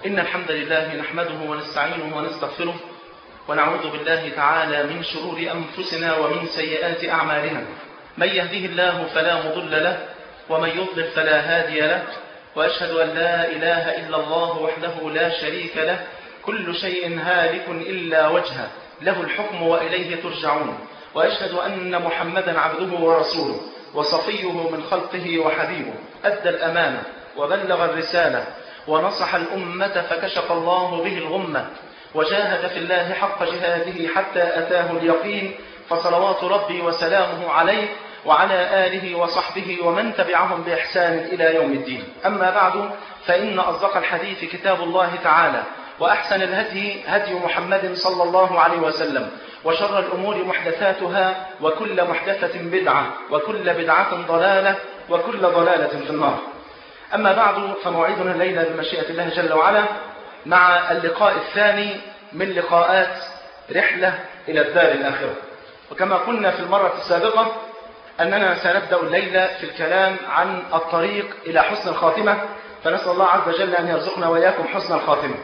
إن الحمد لله نحمده ونستعينه ونستغفره ونعوذ بالله تعالى من شرور أنفسنا ومن سيئات أعمالنا من يهده الله فلا مضل له ومن يضلل فلا هادي له وأشهد أن لا إله إلا الله وحده لا شريك له كل شيء هالك إلا وجهه له الحكم وإليه ترجعون وأشهد أن محمدا عبده ورسوله وصفيه من خلقه وحبيبه أدى الأمانة وبلغ الرسالة ونصح الأمة فكشف الله به الغمة وجاهد في الله حق جهاده حتى أتاه اليقين فصلوات ربي وسلامه عليه وعلى آله وصحبه ومن تبعهم بإحسان إلى يوم الدين أما بعد فإن أصدق الحديث كتاب الله تعالى وأحسن الهدي هدي محمد صلى الله عليه وسلم وشر الأمور محدثاتها وكل محدثة بدعة وكل بدعة ضلالة وكل ضلالة في النار أما بعد فموعدنا الليلة بمشيئة الله جل وعلا مع اللقاء الثاني من لقاءات رحلة إلى الدار الآخرة وكما قلنا في المرة السابقة أننا سنبدأ الليلة في الكلام عن الطريق إلى حسن الخاتمة فنسأل الله عز وجل أن يرزقنا وإياكم حسن الخاتمة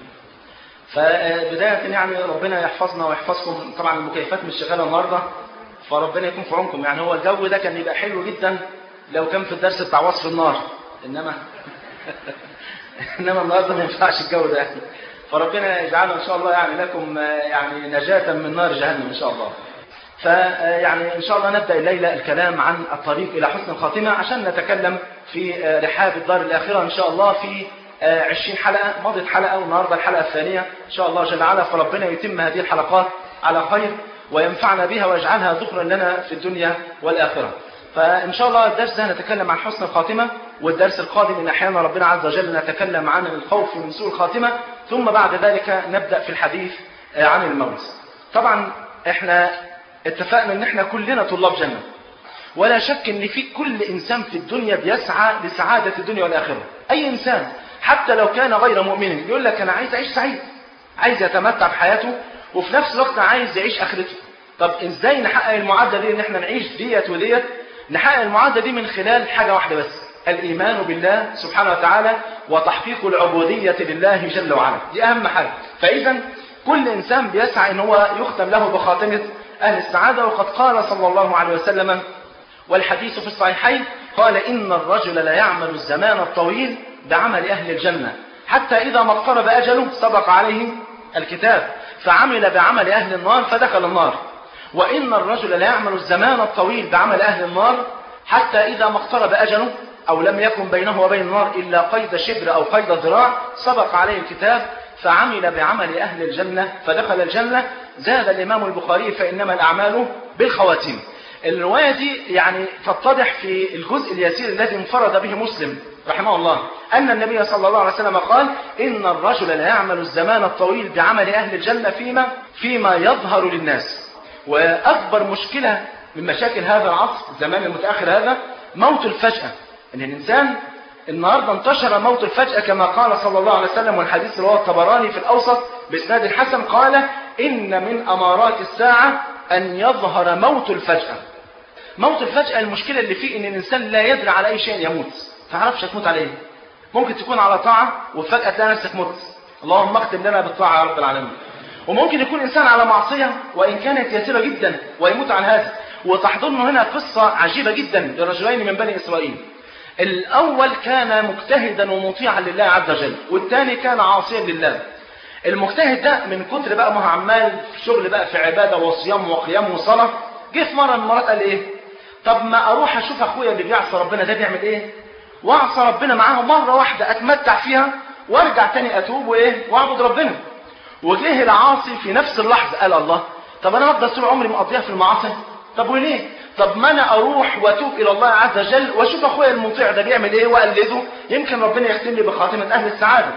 فبداية يعني ربنا يحفظنا ويحفظكم طبعا المكيفات مش شغالة النهاردة فربنا يكون في عونكم يعني هو الجو ده كان يبقى حلو جدا لو كان في الدرس بتاع وصف النار إنما إنما النهارده ما ينفعش الجو ده يعني فربنا يجعلنا إن شاء الله يعني لكم يعني نجاة من نار جهنم إن شاء الله فيعني إن شاء الله نبدأ الليلة الكلام عن الطريق إلى حسن الخاتمة عشان نتكلم في رحاب الدار الآخرة إن شاء الله في عشرين حلقة مضت حلقة والنهاردة الحلقة الثانية إن شاء الله جل وعلا فربنا يتم هذه الحلقات على خير وينفعنا بها ويجعلها ذكرا لنا في الدنيا والآخرة فإن شاء الله الدرس ده نتكلم عن حسن الخاتمة والدرس القادم إن أحيانا ربنا عز وجل نتكلم عن الخوف من سوء الخاتمة ثم بعد ذلك نبدأ في الحديث عن الموت طبعا احنا اتفقنا ان احنا كلنا طلاب جنة ولا شك ان في كل انسان في الدنيا بيسعى لسعادة الدنيا والآخرة اي انسان حتى لو كان غير مؤمن يقول لك انا عايز اعيش سعيد عايز يتمتع بحياته وفي نفس الوقت عايز يعيش اخرته طب ازاي نحقق المعادله دي ان احنا نعيش ديت وديت نحقق المعادله دي من خلال حاجه واحده بس الايمان بالله سبحانه وتعالى وتحقيق العبوديه لله جل وعلا دي اهم حاجه فاذا كل انسان بيسعى ان هو يختم له بخاتمه اهل السعاده وقد قال صلى الله عليه وسلم والحديث في الصحيحين قال ان الرجل لا يعمل الزمان الطويل بعمل أهل الجنة حتى إذا ما اقترب أجله سبق عليه الكتاب فعمل بعمل أهل النار فدخل النار وإن الرجل لا يعمل الزمان الطويل بعمل أهل النار حتى إذا ما اقترب أجله أو لم يكن بينه وبين النار إلا قيد شبر أو قيد ذراع سبق عليه الكتاب فعمل بعمل أهل الجنة فدخل الجنة زاد الإمام البخاري فإنما الأعمال بالخواتيم الرواية دي يعني تتضح في الجزء اليسير الذي انفرد به مسلم رحمه الله أن النبي صلى الله عليه وسلم قال إن الرجل لا يعمل الزمان الطويل بعمل أهل الجنة فيما فيما يظهر للناس وأكبر مشكلة من مشاكل هذا العصر الزمان المتأخر هذا موت الفجأة إن الإنسان النهاردة انتشر موت الفجأة كما قال صلى الله عليه وسلم والحديث اللي هو الطبراني في الأوسط بإسناد الحسن قال إن من أمارات الساعة أن يظهر موت الفجأة موت الفجأة المشكلة اللي فيه إن الإنسان لا يدري على أي شيء يموت تعرفش هتموت على ايه ممكن تكون على طاعة وفجأة تلاقي نفسك مت اللهم اختم لنا بالطاعة يا رب العالمين وممكن يكون إنسان على معصية وإن كانت يسيرة جدا ويموت عن هذا وتحضرنا هنا قصة عجيبة جدا لرجلين من بني إسرائيل الأول كان مجتهدا ومطيعا لله عز وجل والثاني كان عاصيا لله المجتهد ده من كتر بقى ما هو عمال في شغل بقى في عبادة وصيام وقيام وصلاة جه في مرة من المرات قال إيه طب ما أروح أشوف أخويا اللي بيعصى ربنا ده بيعمل إيه واعصى ربنا معاه مرة واحدة اتمتع فيها وارجع تاني اتوب وايه واعبد ربنا وجه العاصي في نفس اللحظة قال الله طب انا افضل طول عمري مقضيها في المعاصي طب وليه طب ما انا اروح واتوب الى الله عز وجل واشوف اخويا المطيع ده بيعمل ايه واقلده يمكن ربنا يختم لي بخاتمة اهل السعادة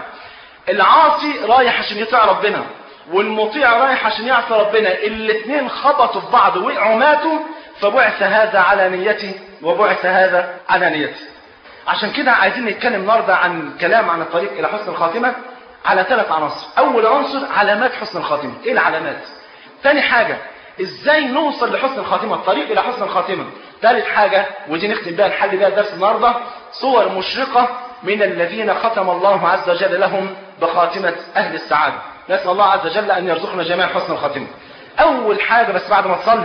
العاصي رايح عشان يطيع ربنا والمطيع رايح عشان يعصي ربنا الاثنين خبطوا في بعض وقعوا ماتوا فبعث هذا على نيته وبعث هذا على نيته عشان كده عايزين نتكلم النهارده عن كلام عن الطريق الى حسن الخاتمه على ثلاث عناصر اول عنصر علامات حسن الخاتمه ايه العلامات ثاني حاجه ازاي نوصل لحسن الخاتمه الطريق الى حسن الخاتمه ثالث حاجه ودي نختم بيها نحل بيها الدرس النهارده صور مشرقه من الذين ختم الله عز وجل لهم بخاتمة أهل السعادة نسأل الله عز وجل أن يرزقنا جميعا حسن الخاتمة أول حاجة بس بعد ما تصلي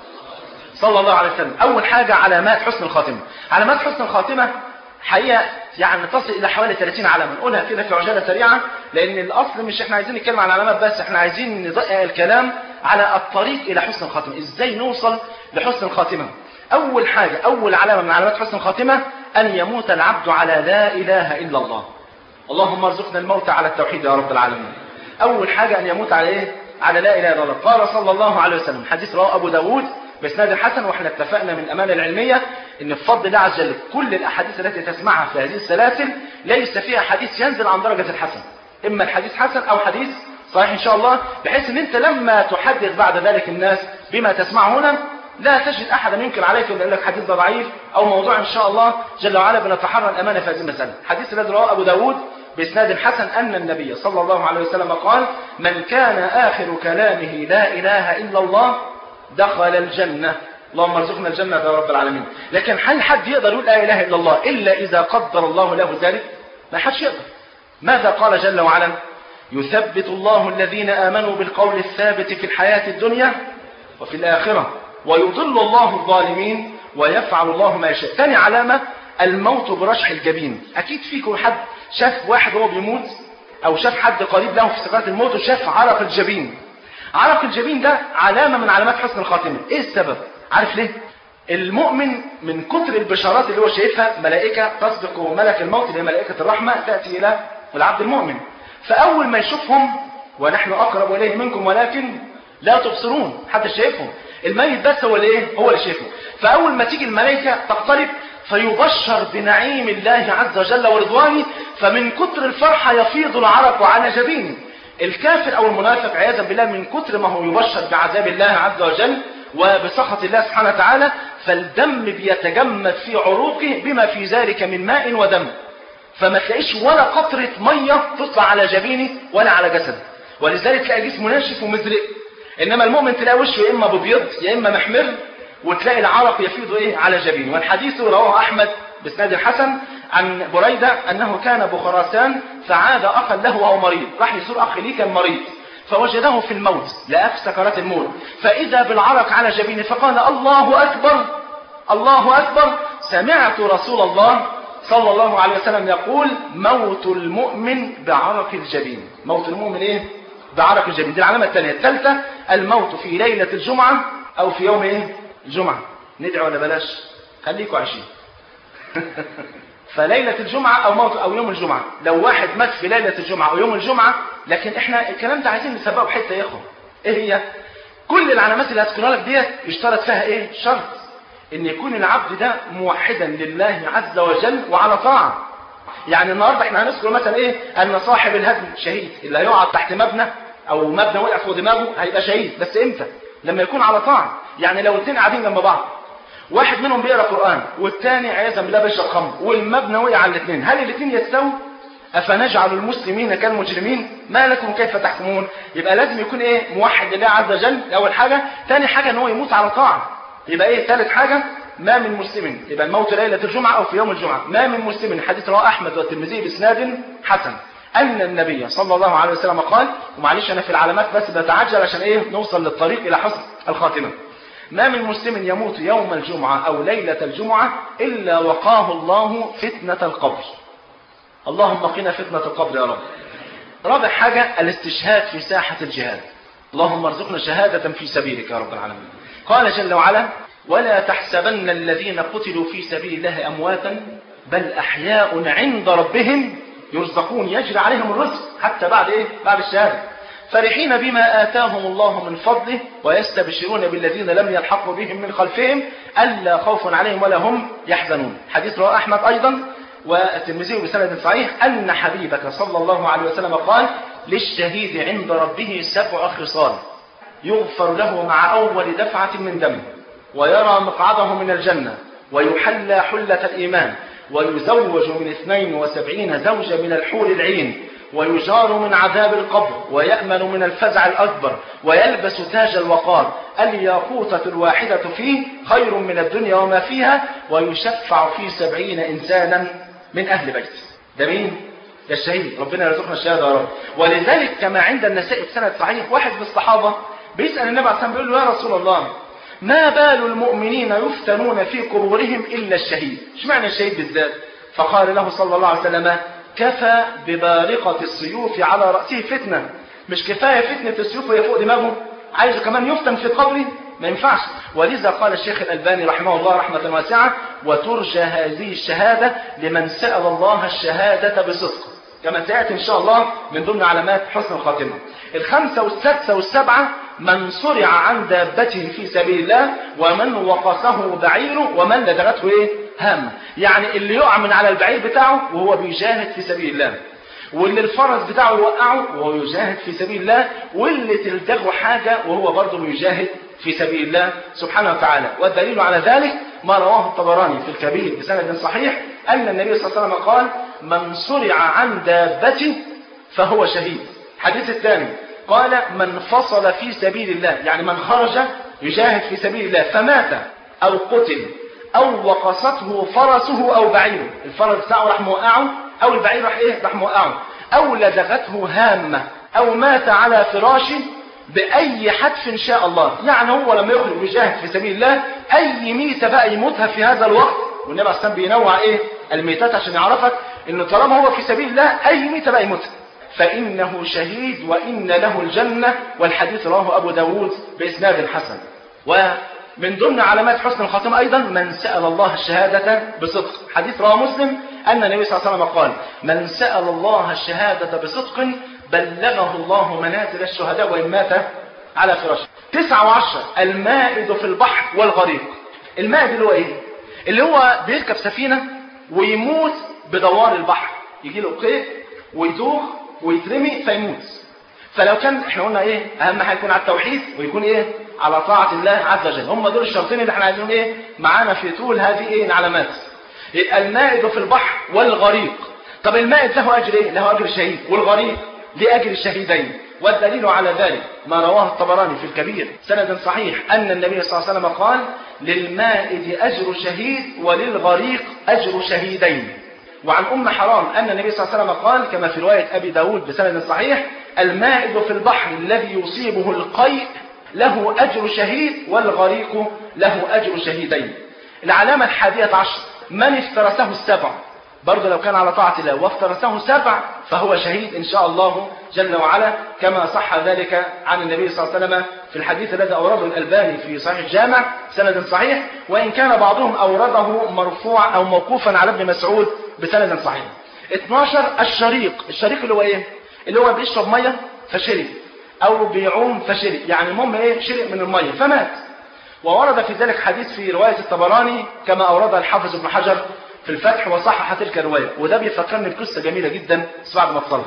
صلى الله عليه وسلم أول حاجة علامات حسن الخاتمة علامات حسن الخاتمة حقيقة يعني تصل إلى حوالي 30 علامة نقولها كده في عجالة سريعة لأن الأصل مش إحنا عايزين نتكلم عن علامات بس إحنا عايزين نضيق الكلام على الطريق إلى حسن الخاتمة إزاي نوصل لحسن الخاتمة أول حاجة أول علامة من علامات حسن الخاتمة أن يموت العبد على لا إله إلا الله اللهم ارزقنا الموت على التوحيد يا رب العالمين أول حاجة أن يموت على إيه؟ على لا إله إلا الله قال صلى الله عليه وسلم حديث رواه أبو داود بإسناد حسن واحنا اتفقنا من الأمانة العلمية ان بفضل الله عز وجل كل الأحاديث التي تسمعها في هذه السلاسل ليس فيها حديث ينزل عن درجة الحسن إما الحديث حسن أو حديث صحيح إن شاء الله بحيث ان انت لما تحدث بعد ذلك الناس بما تسمع هنا لا تجد أحدا ينكر عليك ويقول لك حديث ده ضعيف أو موضوع إن شاء الله جل وعلا بنتحرى الأمانة في هذه المسألة حديث الذي رواه أبو داود بإسناد حسن أن النبي صلى الله عليه وسلم قال من كان آخر كلامه لا إله إلا الله دخل الجنة اللهم ارزقنا الجنة يا رب العالمين لكن هل حد يقدر يقول لا إله إلا الله إلا إذا قدر الله له ذلك ما حدش يقدر ماذا قال جل وعلا يثبت الله الذين آمنوا بالقول الثابت في الحياة الدنيا وفي الآخرة ويضل الله الظالمين ويفعل الله ما يشاء ثاني علامة الموت برشح الجبين أكيد فيكم حد شاف واحد وهو بيموت أو شاف حد قريب له في سكرات الموت وشاف عرق الجبين عرق الجبين ده علامة من علامات حسن الخاتمة ايه السبب عارف ليه المؤمن من كتر البشارات اللي هو شايفها ملائكة تسبق ملك الموت اللي هي ملائكة الرحمة تأتي إلى العبد المؤمن فأول ما يشوفهم ونحن أقرب إليه منكم ولكن لا تبصرون حتى شايفهم الميت بس هو اللي ايه هو اللي شايفه فأول ما تيجي الملائكة تقترب فيبشر بنعيم الله عز وجل ورضوانه فمن كتر الفرحة يفيض العرق على جبينه الكافر أو المنافق عياذا بالله من كتر ما هو يبشر بعذاب الله عز وجل وبسخط الله سبحانه وتعالى فالدم بيتجمد في عروقه بما في ذلك من ماء ودم فما تلاقيش ولا قطرة مية تطلع على جبينه ولا على جسده ولذلك تلاقي جسمه ناشف ومزرق إنما المؤمن تلاقي وشه يا إما ببيض يا إما محمر وتلاقي العرق يفيض إيه على جبينه والحديث رواه أحمد بسناد الحسن عن بريدة أنه كان بخراسان فعاد أخا له وهو مريض راح يزور أخ ليه كان مريض فوجده في الموت لقاه في سكرات الموت فإذا بالعرق على جبينه فقال الله أكبر الله أكبر سمعت رسول الله صلى الله عليه وسلم يقول موت المؤمن بعرق الجبين موت المؤمن إيه؟ بعرق الجبين دي العلامة الثانية الثالثة الموت في ليلة الجمعة أو في يوم إيه؟ الجمعة ندعي ولا بلاش خليكوا عايشين فليلة الجمعة أو موت أو يوم الجمعة لو واحد مات في ليلة الجمعة أو يوم الجمعة لكن إحنا الكلام ده عايزين نسبقه بحتة يا إخوة إيه هي؟ كل العلامات اللي هذكرها لك ديت يشترط فيها إيه؟ شرط إن يكون العبد ده موحدا لله عز وجل وعلى طاعة يعني النهاردة إحنا هنذكر مثلا إيه؟ أن صاحب الهدم شهيد اللي هيقعد تحت مبنى أو مبنى وقع فوق دماغه هيبقى شهيد بس إمتى؟ لما يكون على طاعة يعني لو الاثنين قاعدين جنب بعض واحد منهم بيقرا قران والثاني عياذا بالله بيشرب خمر والمبنى وقع على الاثنين هل الاثنين يستووا افنجعل المسلمين كالمجرمين ما لكم كيف تحكمون يبقى لازم يكون ايه موحد لله عز وجل اول حاجه ثاني حاجه ان هو يموت على طاعه يبقى ايه ثالث حاجه ما من مسلم يبقى الموت ليله الجمعه او في يوم الجمعه ما من مسلم حديث رواه احمد والترمذي باسناد حسن ان النبي صلى الله عليه وسلم قال ومعلش انا في العلامات بس بتعجل عشان ايه نوصل للطريق الى حسن الخاتمه ما من مسلم يموت يوم الجمعة أو ليلة الجمعة إلا وقاه الله فتنة القبر اللهم قنا فتنة القبر يا رب رابع حاجة الاستشهاد في ساحة الجهاد اللهم ارزقنا شهادة في سبيلك يا رب العالمين قال جل وعلا ولا تحسبن الذين قتلوا في سبيل الله أمواتا بل أحياء عند ربهم يرزقون يجري عليهم الرزق حتى بعد إيه؟ بعد الشهادة فرحين بما آتاهم الله من فضله ويستبشرون بالذين لم يلحقوا بهم من خلفهم ألا خوف عليهم ولا هم يحزنون حديث رواه أحمد أيضا والترمذي بسند صحيح أن حبيبك صلى الله عليه وسلم قال للشهيد عند ربه سبع خصال يغفر له مع أول دفعة من دم ويرى مقعده من الجنة ويحلى حلة الإيمان ويزوج من اثنين وسبعين زوجة من الحور العين ويجار من عذاب القبر ويأمن من الفزع الأكبر ويلبس تاج الوقار الياقوتة الواحدة فيه خير من الدنيا وما فيها ويشفع في سبعين إنسانا من أهل بيت ده مين؟ ده الشهيد ربنا يرزقنا الشهاده يا رب ولذلك كما عند النسائي في سند صحيح واحد من الصحابه بيسال النبي عليه الصلاه والسلام بيقول له يا رسول الله ما بال المؤمنين يفتنون في قبورهم الا الشهيد اشمعنى الشهيد بالذات فقال له صلى الله عليه وسلم كفى ببارقه السيوف على راسه فتنه مش كفايه فتنه السيوف وهي فوق دماغه عايز كمان يفتن في قبره ما ينفعش ولذا قال الشيخ الألباني رحمه الله رحمة واسعة وترجى هذه الشهادة لمن سأل الله الشهادة بصدق كما سيأتي إن شاء الله من ضمن علامات حسن الخاتمة الخمسة والسادسة والسبعة من صرع عن دابته في سبيل الله ومن وقصه بعيره ومن لدغته ايه هامة يعني اللي يقع من على البعير بتاعه وهو بيجاهد في سبيل الله واللي الفرس بتاعه يوقعه وهو يجاهد في سبيل الله واللي تلدغه حاجة وهو برضه بيجاهد في سبيل الله سبحانه وتعالى والدليل على ذلك ما رواه الطبراني في الكبير بسند صحيح أن النبي صلى الله عليه وسلم قال من صرع عن دابته فهو شهيد الحديث الثاني قال من فصل في سبيل الله يعني من خرج يجاهد في سبيل الله فمات أو قتل أو وقصته فرسه أو بعيره الفرس بتاعه راح موقعه أو البعير راح إيه راح موقعه أو لدغته هامة أو مات على فراشه بأي حتف إن شاء الله يعني هو لما يخرج يجاهد في سبيل الله أي ميتة بقى يموتها في هذا الوقت والنبي عليه الصلاة بينوع إيه الميتات عشان يعرفك إنه طالما هو في سبيل الله أي ميتة بقى يموتها فإنه شهيد وإن له الجنة والحديث رواه أبو داود بإسناد حسن ومن ضمن علامات حسن الخاتمة أيضا من سأل الله الشهادة بصدق حديث رواه مسلم أن النبي صلى الله عليه وسلم قال من سأل الله الشهادة بصدق بلغه الله منازل الشهداء وإن مات على فراشه تسعة وعشرة المائد في البحر والغريق المائد اللي هو ايه اللي هو بيركب سفينة ويموت بدوار البحر يجي له قيء ويدوخ ويترمي فيموت فلو كان احنا قلنا ايه اهم حاجه يكون على التوحيد ويكون ايه على طاعه الله عز وجل هم دول الشرطين اللي احنا عايزين ايه معانا في طول هذه ايه العلامات يبقى المائد في البحر والغريق طب المائد له اجر ايه له اجر شهيد والغريق لأجر الشهيدين والدليل على ذلك ما رواه الطبراني في الكبير سند صحيح أن النبي صلى الله عليه وسلم قال للمائد أجر شهيد وللغريق أجر شهيدين وعن أم حرام أن النبي صلى الله عليه وسلم قال كما في رواية أبي داود بسند صحيح المائد في البحر الذي يصيبه القيء له أجر شهيد والغريق له أجر شهيدين العلامة الحادية عشر من افترسه السبع برضه لو كان على طاعة الله وافترسه سبع فهو شهيد إن شاء الله جل وعلا كما صح ذلك عن النبي صلى الله عليه وسلم في الحديث الذي أورده الألباني في صحيح الجامع سند صحيح وإن كان بعضهم أورده مرفوع أو موقوفا على ابن مسعود بسند صحيح 12 الشريق الشريق اللي هو إيه اللي هو بيشرب مية فشرب أو بيعوم فشرب يعني المهم إيه شرب من المية فمات وورد في ذلك حديث في رواية الطبراني كما أوردها الحافظ ابن حجر في الفتح وصحح تلك الرواية وده بيفكرني بقصة جميلة جدا بس بعد ما تصلي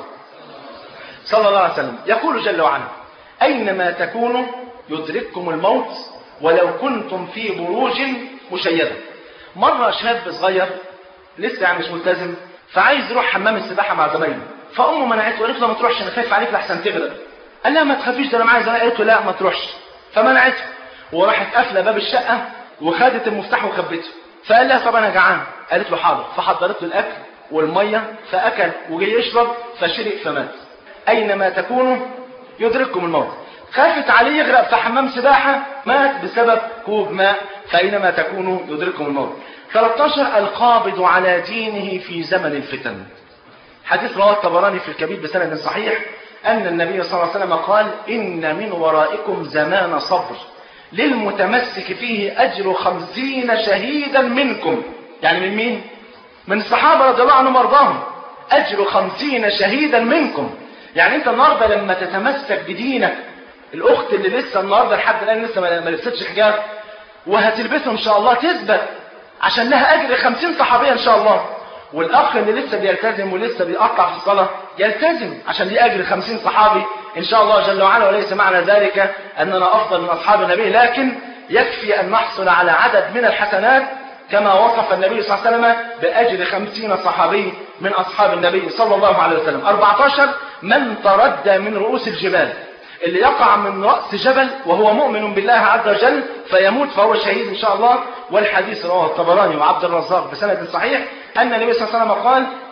صلى الله عليه وسلم يقول جل وعلا أينما تكونوا يدرككم الموت ولو كنتم في بروج مشيدة مرة شاب صغير لسه يعني مش ملتزم فعايز يروح حمام السباحة مع زمايله فأمه منعته وقالت له ما تروحش أنا خايف عليك لحسن تغرق قال لها ما تخافيش ده أنا معايا زمايل قالت له لا ما تروحش فمنعته وراحت قافلة باب الشقة وخدت المفتاح وخبته فقال لها طب انا جعان قالت له حاضر فحضرت له الاكل والميه فاكل وجي يشرب فشرب فمات اينما تكونوا يدرككم الموت خافت عليه يغرق في حمام سباحه مات بسبب كوب ماء فاينما تكونوا يدرككم الموت 13 القابض على دينه في زمن الفتن حديث رواه الطبراني في الكبير بسند صحيح ان النبي صلى الله عليه وسلم قال ان من ورائكم زمان صبر للمتمسك فيه أجر خمسين شهيدا منكم يعني من مين؟ من الصحابة رضي الله عنهم وارضاهم أجر خمسين شهيدا منكم يعني أنت النهاردة لما تتمسك بدينك الأخت اللي لسه النهاردة لحد الآن لسه ما لبستش حجاب وهتلبسه إن شاء الله تثبت عشان لها أجر خمسين صحابية إن شاء الله والأخ اللي لسه بيلتزم ولسه بيقطع في الصلاة يلتزم عشان ليه أجر خمسين صحابي إن شاء الله جل وعلا وليس معنى ذلك أننا أفضل من أصحاب النبي لكن يكفي أن نحصل على عدد من الحسنات كما وصف النبي صلى الله عليه وسلم بأجر خمسين صحابي من أصحاب النبي صلى الله عليه وسلم 14 من تردى من رؤوس الجبال اللي يقع من رأس جبل وهو مؤمن بالله عز وجل فيموت فهو شهيد إن شاء الله والحديث رواه الطبراني وعبد الرزاق بسند صحيح أن النبي صلى الله عليه وسلم قال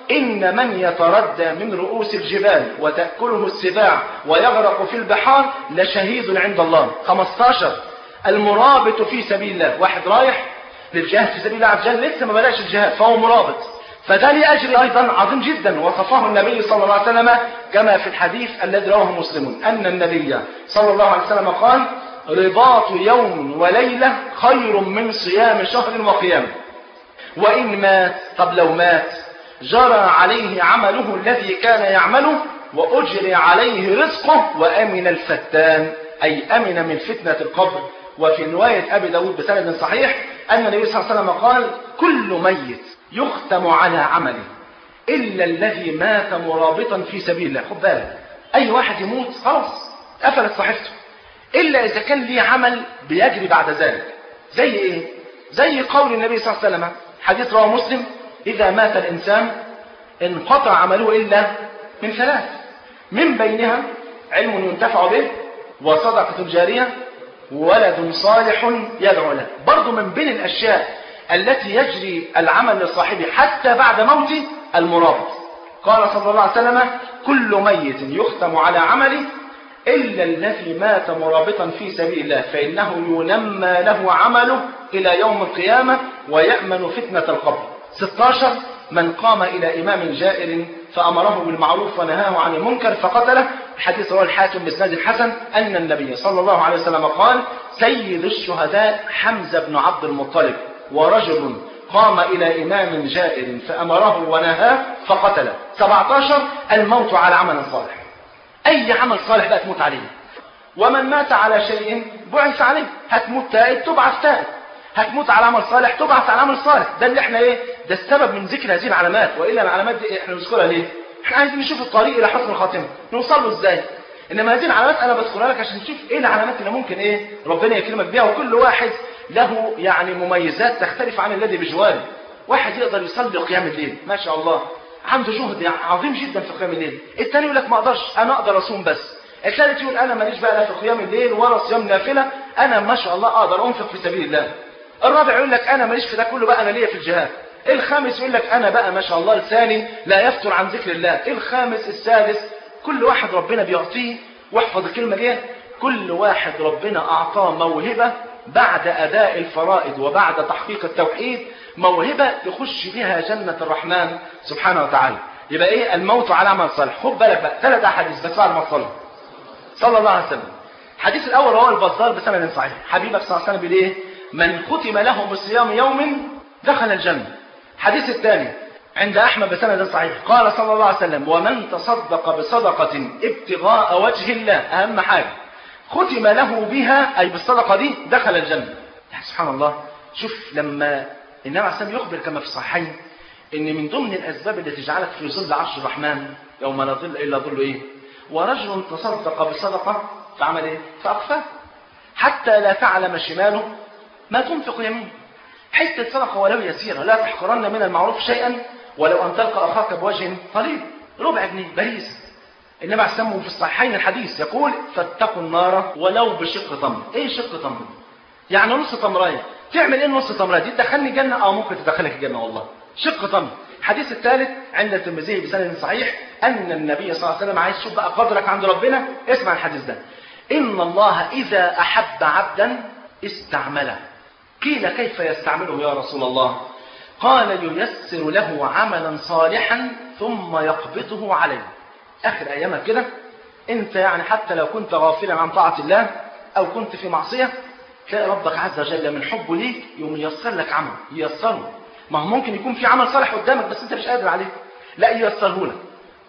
إن من يتردى من رؤوس الجبال وتأكله السباع ويغرق في البحار لشهيد عند الله 15 المرابط في سبيل الله واحد رايح للجهاد في سبيل الله عز وجل لسه ما بدأش الجهاد فهو مرابط فده ليه أجر أيضا عظيم جدا وصفه النبي صلى الله عليه وسلم كما في الحديث الذي رواه مسلم أن النبي صلى الله عليه وسلم قال رباط يوم وليلة خير من صيام شهر وقيام وإن مات طب لو مات جرى عليه عمله الذي كان يعمله وأجري عليه رزقه وأمن الفتان أي أمن من فتنة القبر وفي رواية أبي داود بسند صحيح أن النبي صلى الله عليه وسلم قال كل ميت يختم على عمله إلا الذي مات مرابطا في سبيل الله خد بالك أي واحد يموت خلاص قفلت صحيفته إلا إذا كان ليه عمل بيجري بعد ذلك زي إيه؟ زي قول النبي صلى الله عليه وسلم حديث رواه مسلم إذا مات الإنسان انقطع عمله إلا من ثلاث من بينها علم ينتفع به وصدقة جارية ولد صالح يدعو له برضو من بين الأشياء التي يجري العمل لصاحبه حتى بعد موته المرابط قال صلى الله عليه وسلم كل ميت يختم على عمله إلا الذي مات مرابطا في سبيل الله فإنه ينمى له عمله إلى يوم القيامة ويأمن فتنة القبر 16 من قام إلى إمام جائر فأمره بالمعروف ونهاه عن المنكر فقتله حديث رواه الحاكم بإسناد حسن أن النبي صلى الله عليه وسلم قال سيد الشهداء حمزة بن عبد المطلب ورجل قام إلى إمام جائر فأمره ونهاه فقتله 17 الموت على عمل صالح أي عمل صالح بقى تموت عليه ومن مات على شيء بعث عليه هتموت تائب تبعث تائب هتموت على عمل صالح تبعث على عمل صالح ده اللي احنا ايه ده السبب من ذكر هذه العلامات والا العلامات دي احنا بنذكرها ليه احنا عايزين نشوف الطريق الى حسن الخاتمه نوصل له ازاي انما هذه العلامات انا بذكرها لك عشان تشوف ايه العلامات اللي ممكن ايه ربنا يكرمك بيها وكل واحد له يعني مميزات تختلف عن الذي بجواره واحد يقدر يصلي قيام الليل ما شاء الله عنده جهد يعني عظيم جدا في قيام الليل الثاني يقول لك ما اقدرش انا اقدر اصوم بس الثالث يقول انا ماليش بقى لا في قيام الليل ولا صيام نافله انا ما شاء الله اقدر انفق في سبيل الله الرابع يقول لك انا ماليش في ده كله بقى انا ليا في الجهاد الخامس يقول لك انا بقى ما شاء الله لساني لا يفتر عن ذكر الله الخامس السادس كل واحد ربنا بيعطيه واحفظ الكلمه دي كل واحد ربنا اعطاه موهبه بعد اداء الفرائض وبعد تحقيق التوحيد موهبه يخش بها جنه الرحمن سبحانه وتعالى يبقى ايه الموت على عمل صالح خد بالك بقى ثلاث احاديث بس بعد ما تصلي صلى الله عليه وسلم الحديث الاول هو البزار بسند صحيح حبيبك صلى الله عليه وسلم بيقول ايه من ختم له بصيام يوم دخل الجنة الحديث الثاني عند أحمد بسند صحيح قال صلى الله عليه وسلم ومن تصدق بصدقة ابتغاء وجه الله أهم حاجة ختم له بها أي بالصدقة دي دخل الجنة يعني سبحان الله شوف لما النبي عليه الصلاة يخبر كما في الصحيحين ان من ضمن الاسباب اللي تجعلك في ظل عرش الرحمن يوم لا ظل الا ظل ايه ورجل تصدق بصدقه فعمل ايه فاخفاه حتى لا تعلم شماله ما تنفق يمين حتة صدقة ولو يسيرة لا تحقرن من المعروف شيئا ولو أن تلقى أخاك بوجه طريق ربع جنيه باريزة النبي عليه السلام في الصحيحين الحديث يقول فاتقوا النار ولو بشق تمر ايه شق تمر يعني نص تمرايه تعمل ايه نص تمرايه دي تدخلني الجنه اه ممكن تدخلك الجنه والله شق تمر الحديث الثالث عند الترمذي بسند صحيح ان النبي صلى الله عليه وسلم عايز تشوف بقى قدرك عند ربنا اسمع الحديث ده ان الله اذا احب عبدا استعمله قيل كيف يستعمله يا رسول الله قال ييسر له عملا صالحا ثم يقبضه عليه اخر ايامك كده انت يعني حتى لو كنت غافلا عن طاعه الله او كنت في معصيه تلاقي ربك عز وجل من حبه ليك يوم ييسر لك عمل ييسره ما هو ممكن يكون في عمل صالح قدامك بس انت مش قادر عليه لا ييسره لك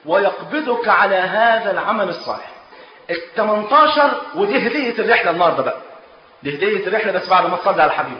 ويقبضك على هذا العمل الصالح ال 18 ودي هديه الرحله النهارده بقى دي هديه الرحله بس بعد ما تصلي على الحبيب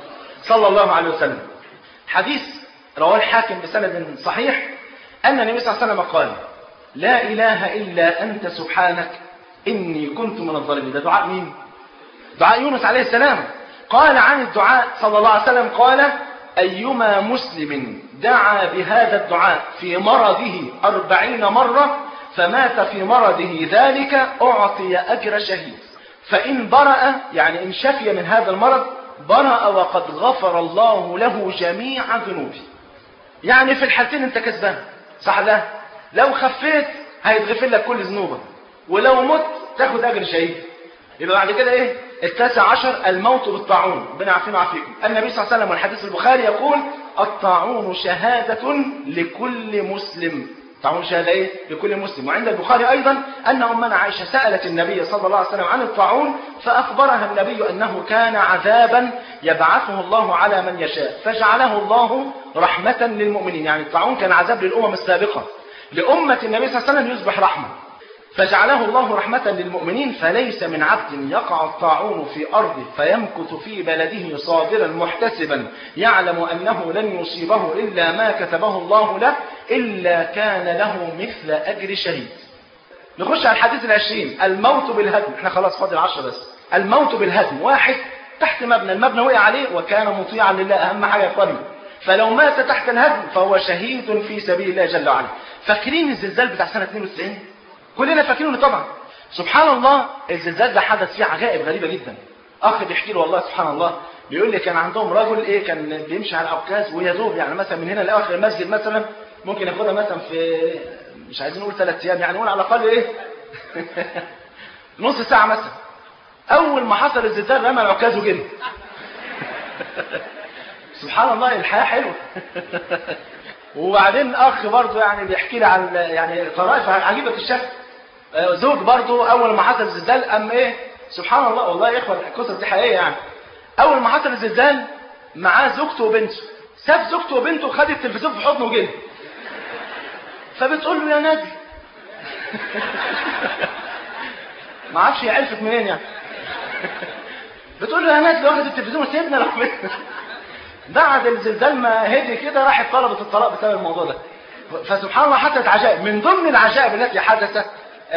صلى الله عليه وسلم حديث رواه الحاكم بسند صحيح ان النبي صلى الله عليه وسلم قال لا اله الا انت سبحانك اني كنت من الظالمين ده دعاء مين دعاء يونس عليه السلام قال عن الدعاء صلى الله عليه وسلم قال أيما مسلم دعا بهذا الدعاء في مرضه أربعين مرة فمات في مرضه ذلك أعطي أجر شهيد فإن برأ يعني إن شفي من هذا المرض برأ وقد غفر الله له جميع ذنوبه يعني في الحالتين انت كسبان صح ده لو خفيت هيتغفر لك كل ذنوبك ولو مت تاخد اجر شهيد يبقى بعد كده ايه التاسع عشر الموت بالطاعون ربنا يعافينا ويعافيكم النبي صلى الله عليه وسلم والحديث البخاري يقول الطاعون شهادة لكل مسلم طاعون شهادة ايه لكل مسلم وعند البخاري ايضا ان امنا عائشة سألت النبي صلى الله عليه وسلم عن الطاعون فاخبرها النبي انه كان عذابا يبعثه الله على من يشاء فجعله الله رحمة للمؤمنين يعني الطاعون كان عذاب للامم السابقة لأمة النبي صلى الله عليه وسلم يصبح رحمة فجعله الله رحمة للمؤمنين فليس من عبد يقع الطاعون في أرضه فيمكث في بلده صابرا محتسبا يعلم أنه لن يصيبه إلا ما كتبه الله له إلا كان له مثل أجر شهيد نخش على الحديث العشرين الموت بالهدم احنا خلاص فاضل عشرة بس الموت بالهدم واحد تحت مبنى المبنى وقع عليه وكان مطيعا لله أهم حاجة يا اخواني فلو مات تحت الهدم فهو شهيد في سبيل الله جل وعلا فاكرين الزلزال بتاع سنة 92 كلنا فاكرينه طبعا سبحان الله الزلزال ده حدث فيه عجائب غريبة جدا اخ بيحكي له والله سبحان الله بيقول لي كان عندهم رجل ايه كان بيمشي على عكاز ويدوب يعني مثلا من هنا لاخر المسجد مثلا ممكن ياخدها مثلا في مش عايزين نقول ثلاث ايام يعني نقول على الاقل ايه نص ساعه مثلا اول ما حصل الزلزال رمى العكاز وجري سبحان الله الحياه حلوه وبعدين اخ برضه يعني بيحكي لي عن يعني طرائف عجيبه الشكل زوج برضه اول ما حصل الزلزال قام ايه سبحان الله والله يا اخوان القصص دي حقيقيه يعني اول ما حصل الزلزال معاه زوجته وبنته ساب زوجته وبنته خد التلفزيون في حضنه وجري فبتقول له يا نادي ما اعرفش هي عرفت منين يعني بتقول له يا نادي واخد التلفزيون وسيبنا لو بعد الزلزال ما هدي كده راحت طلبت الطلاق بسبب الموضوع ده فسبحان الله حدثت عجائب من ضمن العجائب التي حدثت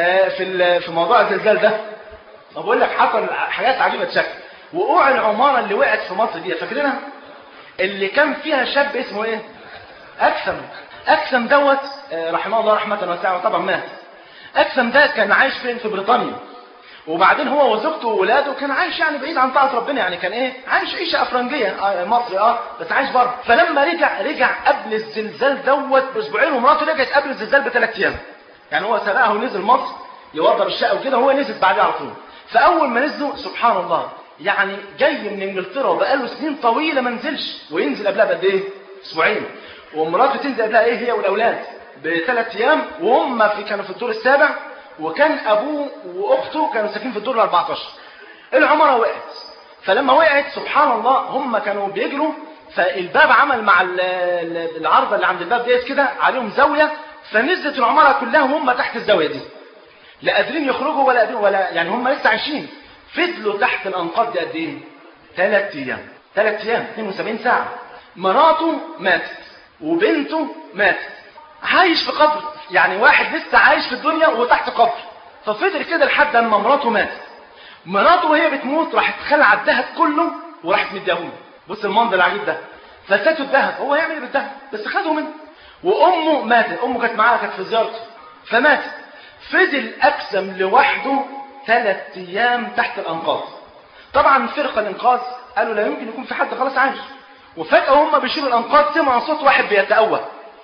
في في موضوع الزلزال ده بقول لك حصل حاجات عجيبه شكل وقوع العماره اللي وقعت في مصر دي فاكرينها اللي كان فيها شاب اسمه ايه اكثم اكثم دوت رحمه الله رحمه واسعه وطبعا مات اكثم ده كان عايش فين في بريطانيا وبعدين هو وزوجته وولاده كان عايش يعني بعيد عن طاعه ربنا يعني كان ايه عايش عيشه افرنجيه آه مصري اه بس عايش بره فلما رجع رجع قبل الزلزال دوت باسبوعين ومراته رجعت قبل الزلزال بثلاث ايام يعني هو سبقها ونزل مصر يوضب الشقه وكده وهو نزل بعدها على طول فاول ما نزلوا سبحان الله يعني جاي من انجلترا وبقاله سنين طويله ما نزلش وينزل قبلها بقد ايه اسبوعين ومراته تنزل قبلها ايه هي والاولاد بثلاث ايام وهم في كانوا في الدور السابع وكان ابوه واخته كانوا ساكنين في الدور ال 14 العماره وقعت فلما وقعت سبحان الله هم كانوا بيجروا فالباب عمل مع العارضه اللي عند الباب ديت كده عليهم زاويه فنزلت العماره كلها وهم تحت الزاويه دي لا قادرين يخرجوا ولا قادرين ولا يعني هم لسه عايشين فضلوا تحت الانقاض دي قد ايه؟ ثلاث ايام ثلاث ايام 72 ساعه مراته ماتت وبنته ماتت عايش في قبر يعني واحد لسه عايش في الدنيا وتحت قبر ففضل كده لحد اما مراته ماتت مراته وهي بتموت راحت خلع الذهب كله وراحت مديهوله بص المنظر العجيب ده فساته الذهب هو يعمل ايه بالذهب بس خده منه وامه ماتت امه كانت معاها كانت في زيارته فماتت فضل اكسم لوحده ثلاث ايام تحت الانقاض طبعا فرقه الانقاذ قالوا لا يمكن يكون في حد خلاص عايش وفجاه هم بيشيلوا الانقاض سمعوا صوت واحد بيتأوه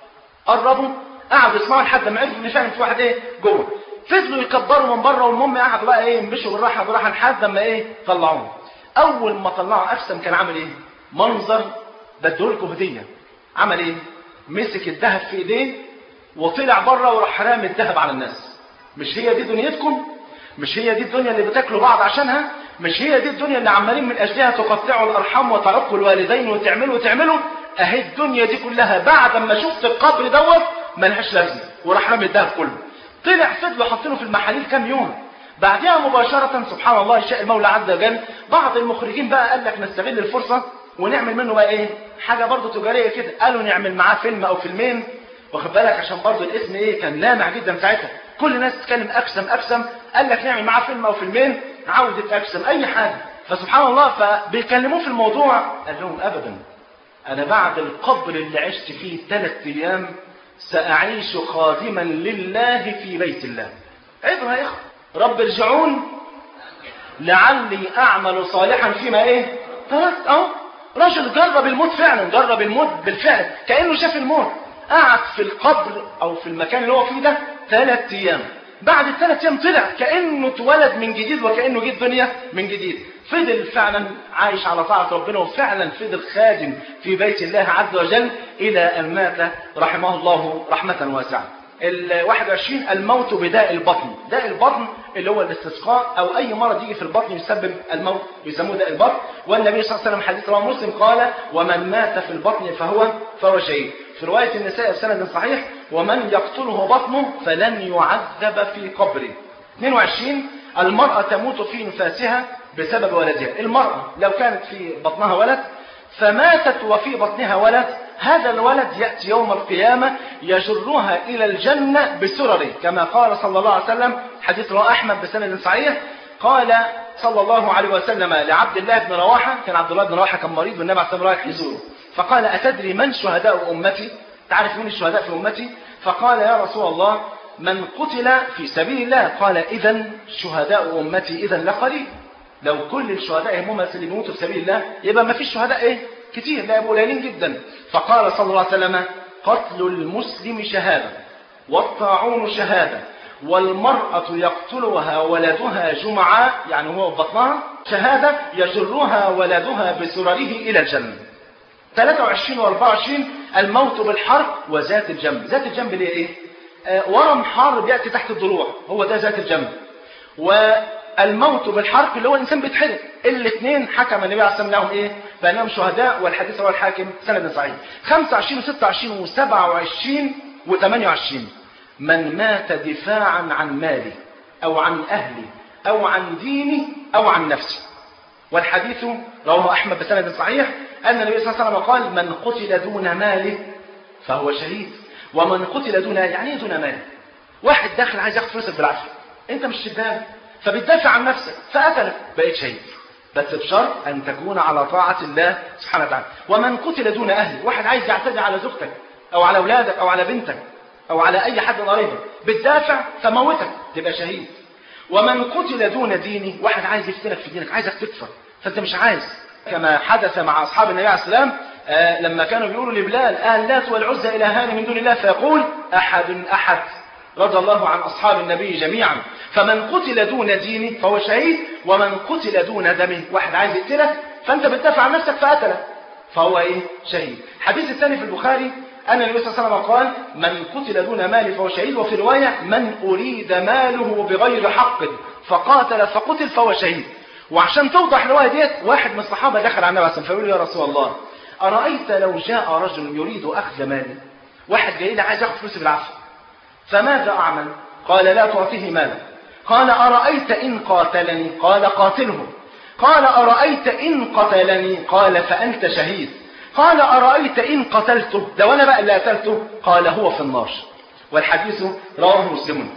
قربوا قعدوا يسمعوا لحد ما عرفوا ان فعلا في واحد ايه جوه فضلوا يكبروا من بره والمهم قعدوا بقى ايه يمشوا بالراحه بالراحه لحد ما ايه طلعوه اول ما طلعوا اكسم كان عامل ايه منظر بديهولكوا هديه عمل ايه مسك الذهب في ايديه وطلع بره وراح رامي الذهب على الناس مش هي دي دنيتكم مش هي دي الدنيا اللي بتاكلوا بعض عشانها مش هي دي الدنيا اللي عمالين من اجلها تقطعوا الارحام وتعقوا الوالدين وتعملوا وتعملوا اهي الدنيا دي كلها بعد ما شفت القبر دوت ملهاش لازمه وراح رامي الذهب كله طلع فضلوا حاطينه في المحاليل كام يوم بعدها مباشرة سبحان الله شاء المولى عز وجل بعض المخرجين بقى قال لك نستغل الفرصة ونعمل منه بقى ايه حاجة برضه تجارية كده قالوا نعمل معاه فيلم او فيلمين واخد بالك عشان برضه الاسم ايه كان لامع جدا ساعتها كل الناس تتكلم اكسم اكسم قال لك نعمل معاه فيلم او فيلمين عودة اكسم اي حاجة فسبحان الله فبيكلموه في الموضوع قال لهم ابدا انا بعد القبر اللي عشت فيه ثلاث ايام ساعيش خادما لله في بيت الله عبرة يا اخوة رب ارجعون لعلي اعمل صالحا فيما ايه تركت اهو رجل جرب الموت فعلا جرب الموت بالفعل كانه شاف الموت قعد في القبر أو في المكان اللي هو فيه ده ثلاث أيام بعد الثلاث أيام طلع كأنه اتولد من جديد وكأنه جه الدنيا من جديد فضل فعلا عايش على طاعة ربنا وفعلا فضل خادم في بيت الله عز وجل إلى أن مات رحمه الله رحمة واسعة ال 21 الموت بداء البطن داء البطن اللي هو الاستسقاء او اي مرض يجي في البطن يسبب الموت يسموه داء البطن والنبي صلى الله عليه وسلم حديث رواه مسلم قال ومن مات في البطن فهو فهو شهيد في روايه النساء بسند صحيح ومن يقتله بطنه فلن يعذب في قبره 22 المرأة تموت في نفاسها بسبب ولدها المرأة لو كانت في بطنها ولد فماتت وفي بطنها ولد هذا الولد يأتي يوم القيامة يجرها إلى الجنة بسرره كما قال صلى الله عليه وسلم حديث رواه أحمد بسند صحيح قال صلى الله عليه وسلم لعبد الله بن رواحة كان عبد الله بن رواحة كان مريض والنبي عليه الصلاة رايح يزوره فقال أتدري من شهداء أمتي تعرف من الشهداء في أمتي فقال يا رسول الله من قتل في سبيل الله قال إذا شهداء أمتي إذا لقليل لو كل الشهداء هم اللي بيموتوا في سبيل الله يبقى ما فيش شهداء ايه كتير لا يبقوا قليلين جدا فقال صلى الله عليه وسلم قتل المسلم شهادة والطاعون شهادة والمرأة يقتلها ولدها جمعة يعني هو بطنها شهادة يجرها ولدها بسرره إلى الجنة 23 و 24 الموت بالحرق وذات الجنب ذات الجنب اللي ايه آه ورم حار بيأتي تحت الضلوع هو ده ذات الجنب والموت بالحرق اللي هو الإنسان بيتحرق الاثنين حكم النبي عليه الصلاة والسلام لهم ايه فانهم شهداء والحديث رواه الحاكم سند صحيح 25 و26 و27 و28 من مات دفاعا عن ماله او عن اهله او عن دينه او عن نفسه والحديث رواه احمد بسند صحيح ان النبي صلى الله عليه وسلم قال من قتل دون ماله فهو شهيد ومن قتل دون يعني ايه دون ماله واحد داخل عايز ياخد فلوسك بالعافيه انت مش شباب فبتدافع عن نفسك فقتلك بقيت شهيد بس بشرط أن تكون على طاعة الله سبحانه وتعالى ومن قتل دون أهله واحد عايز يعتدي على زوجتك أو على أولادك أو على بنتك أو على أي حد قريبك بتدافع فموتك تبقى شهيد ومن قتل دون دينه واحد عايز يفتنك في دينك عايزك تكفر فأنت مش عايز كما حدث مع أصحاب النبي عليه السلام آه لما كانوا بيقولوا لبلال اللات والعزى إلهان من دون الله فيقول أحد أحد رضي الله عن أصحاب النبي جميعا فمن قتل دون دينه فهو شهيد ومن قتل دون دمه واحد عايز يقتلك فأنت بتدافع عن نفسك فقتلك فهو إيه شهيد الحديث الثاني في البخاري أن النبي صلى الله عليه وسلم قال من قتل دون ماله فهو شهيد وفي رواية من أريد ماله بغير حق فقاتل فقتل فهو شهيد وعشان توضح الرواية ديت واحد من الصحابة دخل على النبي صلى الله عليه وسلم فيقول يا رسول الله أرأيت لو جاء رجل يريد أخذ مالي واحد جاي لي عايز ياخد فلوسي بالعافية فماذا أعمل قال لا تعطيه مالا قال أرأيت إن قاتلني قال قاتله قال أرأيت إن قتلني قال فأنت شهيد قال أرأيت إن قتلته ده وأنا بقى اللي قتلته قال هو في النار والحديث رواه مسلم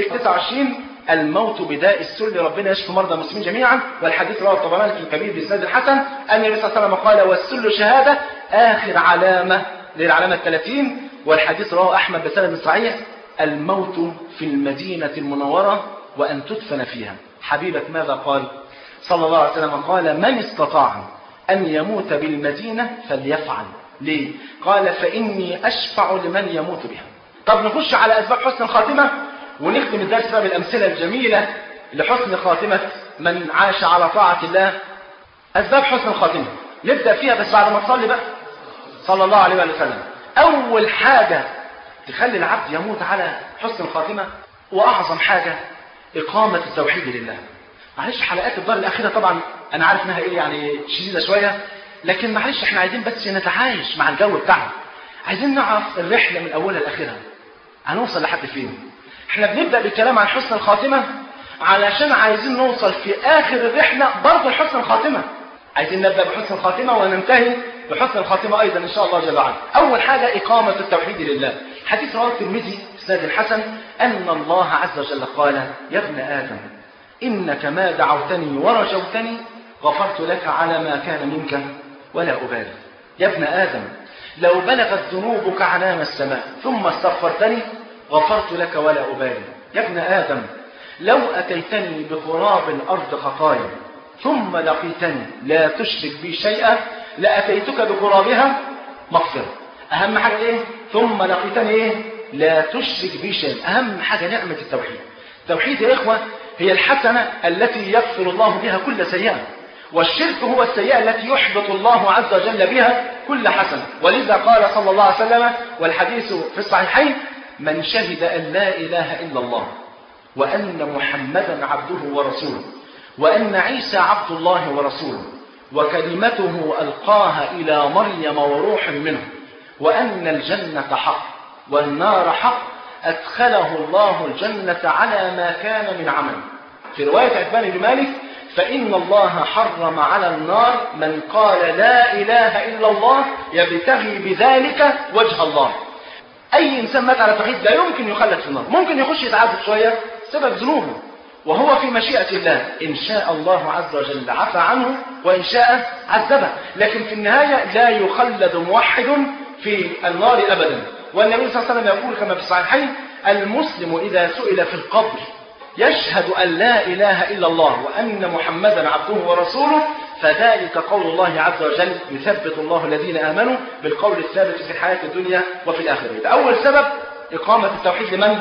29 الموت بداء السل ربنا يشفي مرضى المسلمين جميعا والحديث رواه الطبراني في الكبير بإسناد الحسن أن النبي صلى الله عليه وسلم قال والسل شهادة آخر علامة للعلامة 30 والحديث رواه أحمد بسند صحيح الموت في المدينة المنورة وأن تدفن فيها حبيبك ماذا قال صلى الله عليه وسلم قال من استطاع أن يموت بالمدينة فليفعل ليه قال فإني أشفع لمن يموت بها طب نخش على أسباب حسن الخاتمة ونختم الدرس بقى بالأمثلة الجميلة لحسن خاتمة من عاش على طاعة الله أسباب حسن الخاتمة نبدأ فيها بس بعد ما تصلي بقى صلى الله عليه وسلم أول حاجة تخلي العبد يموت على حسن الخاتمة وأعظم حاجة إقامة التوحيد لله معلش حلقات الدار الأخيرة طبعا أنا عارف إنها إيه يعني شديدة شوية لكن معلش إحنا عايزين بس نتعايش مع الجو بتاعنا عايزين نعرف الرحلة من أولها لآخرها هنوصل لحد فين إحنا بنبدأ بالكلام عن حسن الخاتمة علشان عايزين نوصل في آخر الرحلة برضه لحسن الخاتمة عايزين نبدأ بحسن الخاتمة وننتهي بحسن الخاتمة أيضا إن شاء الله جل وعلا أول حاجة إقامة التوحيد لله حديث رواه الترمذي إسناد الحسن أن الله عز وجل قال يا ابن آدم إنك ما دعوتني ورجوتني غفرت لك على ما كان منك ولا أبالي يا ابن آدم لو بلغت ذنوبك عنان السماء ثم استغفرتني غفرت لك ولا أبالي يا ابن آدم لو أتيتني بقراب الأرض خطايا ثم لقيتني لا تشرك بي شيئا لأتيتك بقرابها مغفرة أهم حاجة إيه ثم لقيتني إيه لا تشرك بي شيئا أهم حاجة نعمة التوحيد التوحيد يا إخوة هي الحسنة التي يغفر الله بها كل سيئة والشرك هو السيئة التي يحبط الله عز وجل بها كل حسنة ولذا قال صلى الله عليه وسلم والحديث في الصحيحين من شهد أن لا إله إلا الله وأن محمدا عبده ورسوله وأن عيسى عبد الله ورسوله وكلمته ألقاها إلى مريم وروح منه وأن الجنة حق والنار حق أدخله الله الجنة على ما كان من عمل في رواية عثمان بن مالك فإن الله حرم على النار من قال لا إله إلا الله يبتغي بذلك وجه الله أي إنسان مات على توحيد لا يمكن يخلد في النار ممكن يخش يتعذب شوية سبب ذنوبه وهو في مشيئة الله إن شاء الله عز وجل عفى عنه وإن شاء عذبه لكن في النهاية لا يخلد موحد في النار أبدا والنبي صلى الله عليه وسلم يقول كما في الصحيحين المسلم إذا سئل في القبر يشهد أن لا إله إلا الله وأن محمدا عبده ورسوله فذلك قول الله عز وجل يثبت الله الذين آمنوا بالقول الثابت في الحياة الدنيا وفي الآخرة أول سبب إقامة التوحيد لمن؟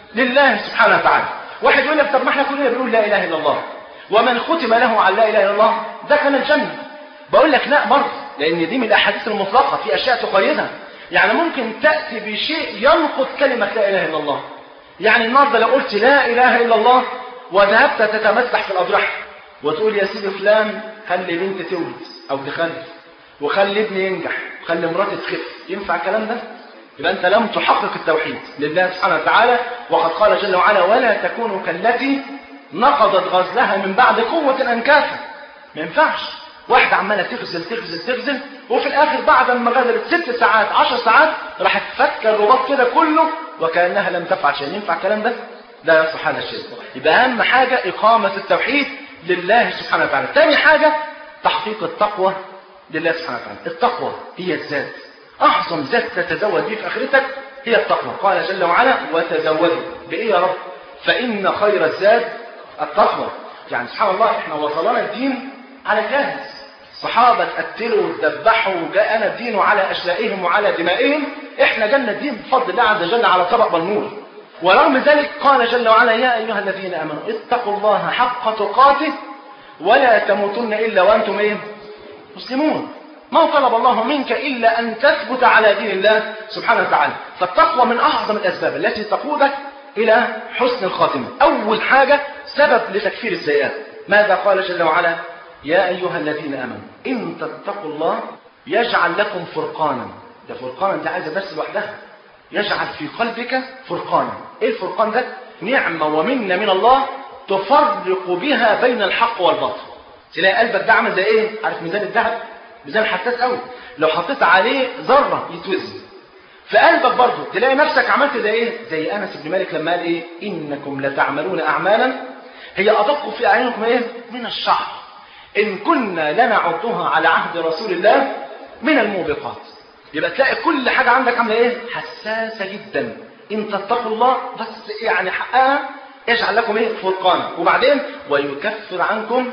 لله سبحانه وتعالى واحد يقول لك طب ما احنا كلنا بنقول لا إله إلا الله ومن ختم له عن لا إله إلا الله دخل الجنة بقول لك لا برضه لأن دي من الأحاديث المطلقة في أشياء تقيدها يعني ممكن تأتي بشيء ينقض كلمة لا إله إلا الله يعني النهارده لو قلت لا إله إلا الله وذهبت تتمسح في الأضرحة وتقول يا سيدي فلان خلي بنتي تولد أو تخلف وخلي ابني ينجح وخلي مراتي تخف ينفع الكلام ده؟ يبقى أنت لم تحقق التوحيد لله سبحانه وتعالى وقد قال جل وعلا ولا تكونوا كالتي نقضت غزلها من بعد قوة أنكافا ما ينفعش واحدة عمالة تغزل تغزل تغزل وفي الآخر بعد ما غزلت ست ساعات عشر ساعات راحت فك الرباط كده كله وكأنها لم تفعل شيء ينفع الكلام ده؟ لا يصح هذا الشيء يبقى أهم حاجة إقامة التوحيد لله سبحانه وتعالى ثاني حاجة تحقيق التقوى لله سبحانه وتعالى التقوى هي الذات أعظم ذات تتزود به في آخرتك هي التقوى قال جل وعلا وتزودوا بإيه يا رب فإن خير الزاد التقوى يعني سبحان الله احنا وصلنا الدين على جاهز صحابة قتلوا وذبحوا وجاءنا الدين على أشلائهم وعلى دمائهم احنا جالنا الدين بفضل الله عز وجل على طبق بالنور ورغم ذلك قال جل وعلا يا أيها الذين آمنوا اتقوا الله حق تقاته ولا تموتن إلا وأنتم إيه؟ مسلمون ما طلب الله منك إلا أن تثبت على دين الله سبحانه وتعالى فالتقوى من أعظم الأسباب التي تقودك إلى حسن الخاتمة أول حاجة سبب لتكفير السيئات ماذا قال جل وعلا يا أيها الذين آمنوا إن تتقوا الله يجعل لكم فرقانا ده فرقانا ده عايزة بس لوحدها يجعل في قلبك فرقانا إيه الفرقان ده نعمة ومنة من الله تفرق بها بين الحق والباطل تلاقي قلبك ده عامل زي ايه عارف ميزان الذهب ميزان حساس قوي لو حطيت عليه ذره يتوزن في قلبك برضه تلاقي نفسك عملت زي ايه زي انس بن مالك لما قال ايه انكم لتعملون اعمالا هي ادق في اعينكم ايه من الشعر ان كنا لنعدها على عهد رسول الله من الموبقات يبقى تلاقي كل حاجه عندك عامله ايه حساسه جدا ان تتقوا الله بس يعني حقها يجعل لكم ايه فرقانا وبعدين ويكفر عنكم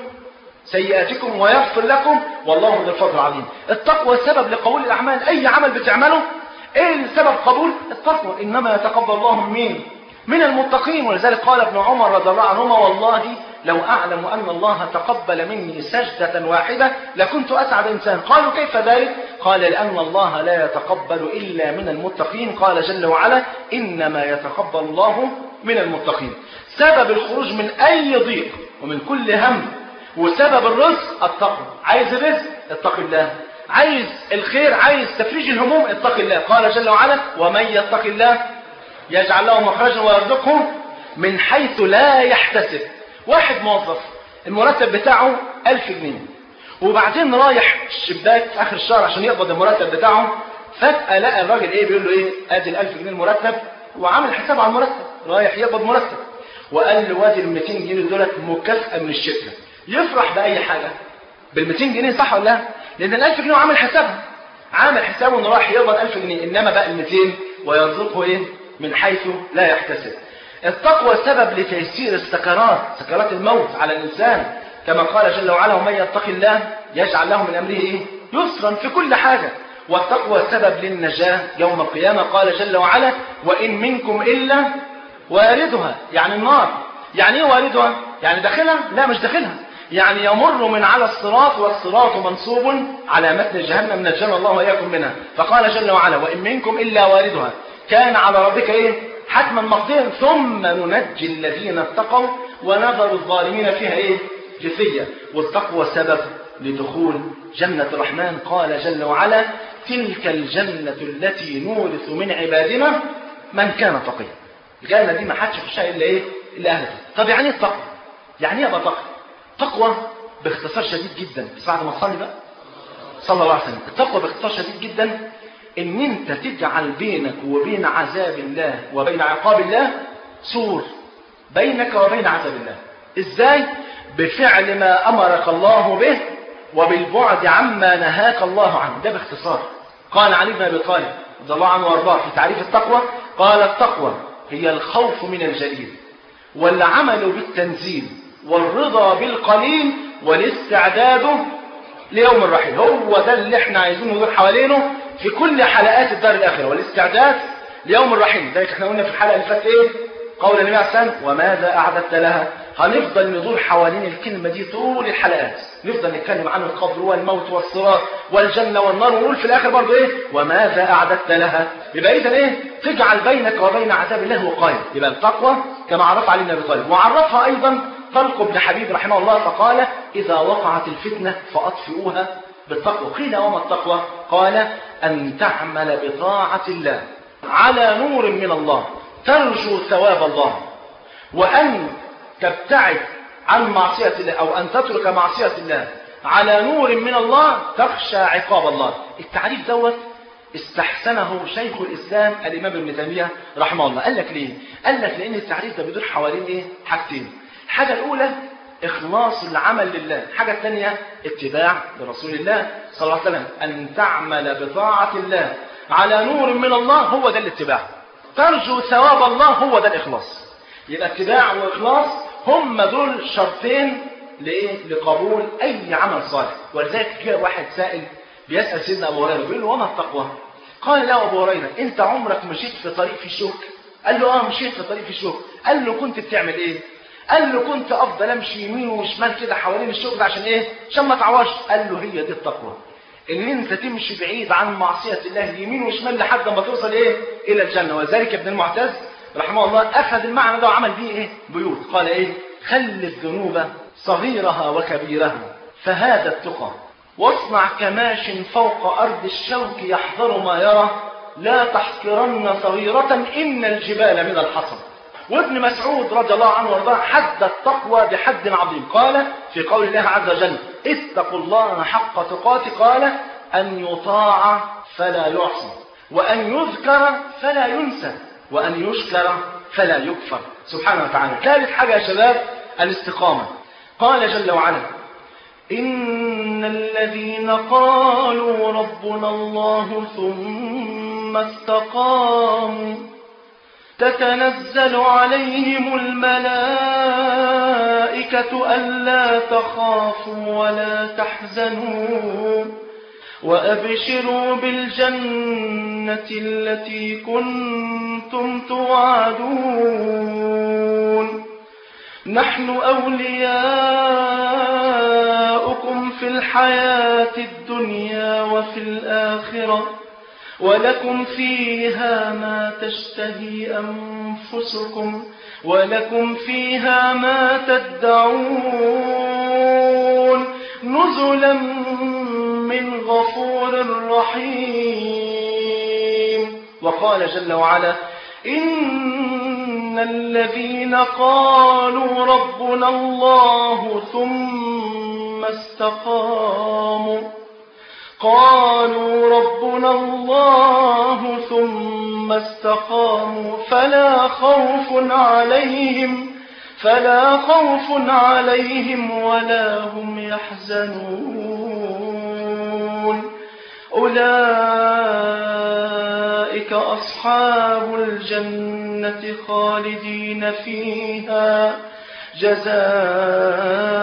سيئاتكم ويغفر لكم والله ذو الفضل العظيم التقوى سبب لقبول الاعمال اي عمل بتعمله ايه السبب قبول التقوى انما يتقبل الله من مين من المتقين ولذلك قال ابن عمر رضي الله عنهما والله لو اعلم ان الله تقبل مني سجده واحده لكنت اسعد انسان قالوا كيف ذلك قال لان الله لا يتقبل الا من المتقين قال جل وعلا انما يتقبل الله من المتقين سبب الخروج من اي ضيق ومن كل هم وسبب الرزق التقوى عايز الرزق اتق الله عايز الخير عايز تفريج الهموم اتق الله قال جل وعلا ومن يتق الله يجعل له مخرجا ويرزقه من حيث لا يحتسب واحد موظف المرتب بتاعه ألف جنيه وبعدين رايح الشباك في آخر الشهر عشان يقبض المرتب بتاعه فجأة لقى الراجل إيه بيقول له إيه أدي الألف جنيه المرتب وعامل حساب على المرتب رايح يقبض مرتب وقال له وادي ال 200 جنيه دولت مكافأة من الشركة يفرح بأي حاجة بال 200 جنيه صح ولا لا؟ لأن ال 1000 جنيه عامل حسابها عامل حسابه إنه راح يقبض 1000 جنيه إنما بقى ال 200 ويرزقه إيه؟ من حيث لا يحتسب. التقوى سبب لتيسير السكرات، سكرات الموت على الإنسان كما قال جل وعلا ومن يتق الله يجعل له من أمره إيه؟ يسرا في كل حاجة والتقوى سبب للنجاة يوم القيامة قال جل وعلا وإن منكم إلا واردها يعني النار يعني ايه واردها يعني داخلها لا مش داخلها يعني يمر من على الصراط والصراط منصوب على متن جهنم نجانا الله واياكم منها فقال جل وعلا وان منكم الا واردها كان على ربك ايه حتما مقضيا ثم ننجي الذين اتقوا ونذر الظالمين فيها ايه جثية والتقوى سبب لدخول جنة الرحمن قال جل وعلا تلك الجنة التي نورث من عبادنا من كان تقيا الجنة دي ما حدش يخشها الا ايه الا اهلها طب يعني ايه التقوى يعني ايه ابقى تقوى تقوى باختصار شديد جدا بس بعد ما تصلي بقى صلى الله عليه وسلم التقوى باختصار شديد جدا ان انت تجعل بينك وبين عذاب الله وبين عقاب الله سور بينك وبين عذاب الله ازاي بفعل ما امرك الله به وبالبعد عما نهاك الله عنه ده باختصار قال علي بن ابي طالب رضي الله عنه وارضاه في تعريف التقوى قال التقوى هي الخوف من الجليل والعمل بالتنزيل والرضا بالقليل والاستعداد ليوم الرحيل هو ده اللي احنا عايزين ندور حوالينه في كل حلقات الدار الاخره والاستعداد ليوم الرحيل ذلك احنا قلنا في الحلقه اللي فاتت ايه قول النبي عليه السلام وماذا اعددت لها هنفضل ندور حوالين الكلمه دي طول الحلقات نفضل نتكلم عن القبر والموت والصراط والجنه والنار ونقول في الاخر برضه ايه وماذا اعددت لها يبقى اذا ايه تجعل بينك وبين عذاب الله وقايه يبقى التقوى كما عرف علي بن ابي طالب وعرفها ايضا طلق بن حبيب رحمه الله فقال إذا وقعت الفتنة فأطفئوها بالتقوى قيل وما التقوى قال أن تعمل بطاعة الله على نور من الله ترجو ثواب الله وأن تبتعد عن معصية الله أو أن تترك معصية الله على نور من الله تخشى عقاب الله التعريف دوت استحسنه شيخ الإسلام الإمام ابن تيمية رحمه الله قال لك ليه؟ قال لك لأن التعريف ده بيدور حوالين إيه؟ حاجتين الحاجة الأولى إخلاص العمل لله الحاجة الثانية اتباع لرسول الله صلى الله عليه وسلم أن تعمل بطاعة الله على نور من الله هو ده الاتباع ترجو ثواب الله هو ده الإخلاص يبقى اتباع وإخلاص هم دول شرطين لإيه؟ لقبول أي عمل صالح ولذلك جاء واحد سائل بيسأل سيدنا أبو هريرة بيقول له وما التقوى؟ قال له أبو هريرة أنت عمرك مشيت في طريق في شوك؟ قال له اه مشيت في طريق في شوك قال له كنت بتعمل ايه قال له كنت افضل امشي يمين وشمال كده حوالين الشغل عشان ايه عشان ما تعورش قال له هي دي التقوى ان انت تمشي بعيد عن معصيه الله يمين وشمال لحد ما توصل ايه الى الجنه وذلك ابن المعتز رحمه الله اخذ المعنى ده وعمل بيه ايه بيوت قال ايه خل الذنوب صغيرها وكبيرها فهذا التقى واصنع كماش فوق ارض الشوك يحذر ما يرى لا تحقرن صغيرة إن الجبال من الحصى وابن مسعود رضي الله عنه وارضاه حد التقوى بحد عظيم قال في قول الله عز وجل اتقوا الله حق تقاته قال أن يطاع فلا يعصى وأن يذكر فلا ينسى وأن يشكر فلا يكفر سبحانه وتعالى ثالث حاجة يا شباب الاستقامة قال جل وعلا إن الذين قالوا ربنا الله ثم استقاموا تتنزل عليهم الملائكة ألا تخافوا ولا تحزنوا وأبشروا بالجنة التي كنتم توعدون نحن أولياؤكم في الحياة الدنيا وفي الآخرة ولكم فيها ما تشتهي أنفسكم ولكم فيها ما تدعون نزلا من غفور رحيم وقال جل وعلا إن الذين قالوا ربنا الله ثم استقاموا قالوا ربنا الله ثم استقاموا فلا خوف عليهم فلا خوف عليهم ولا هم يحزنون أولئك أصحاب الجنة خالدين فيها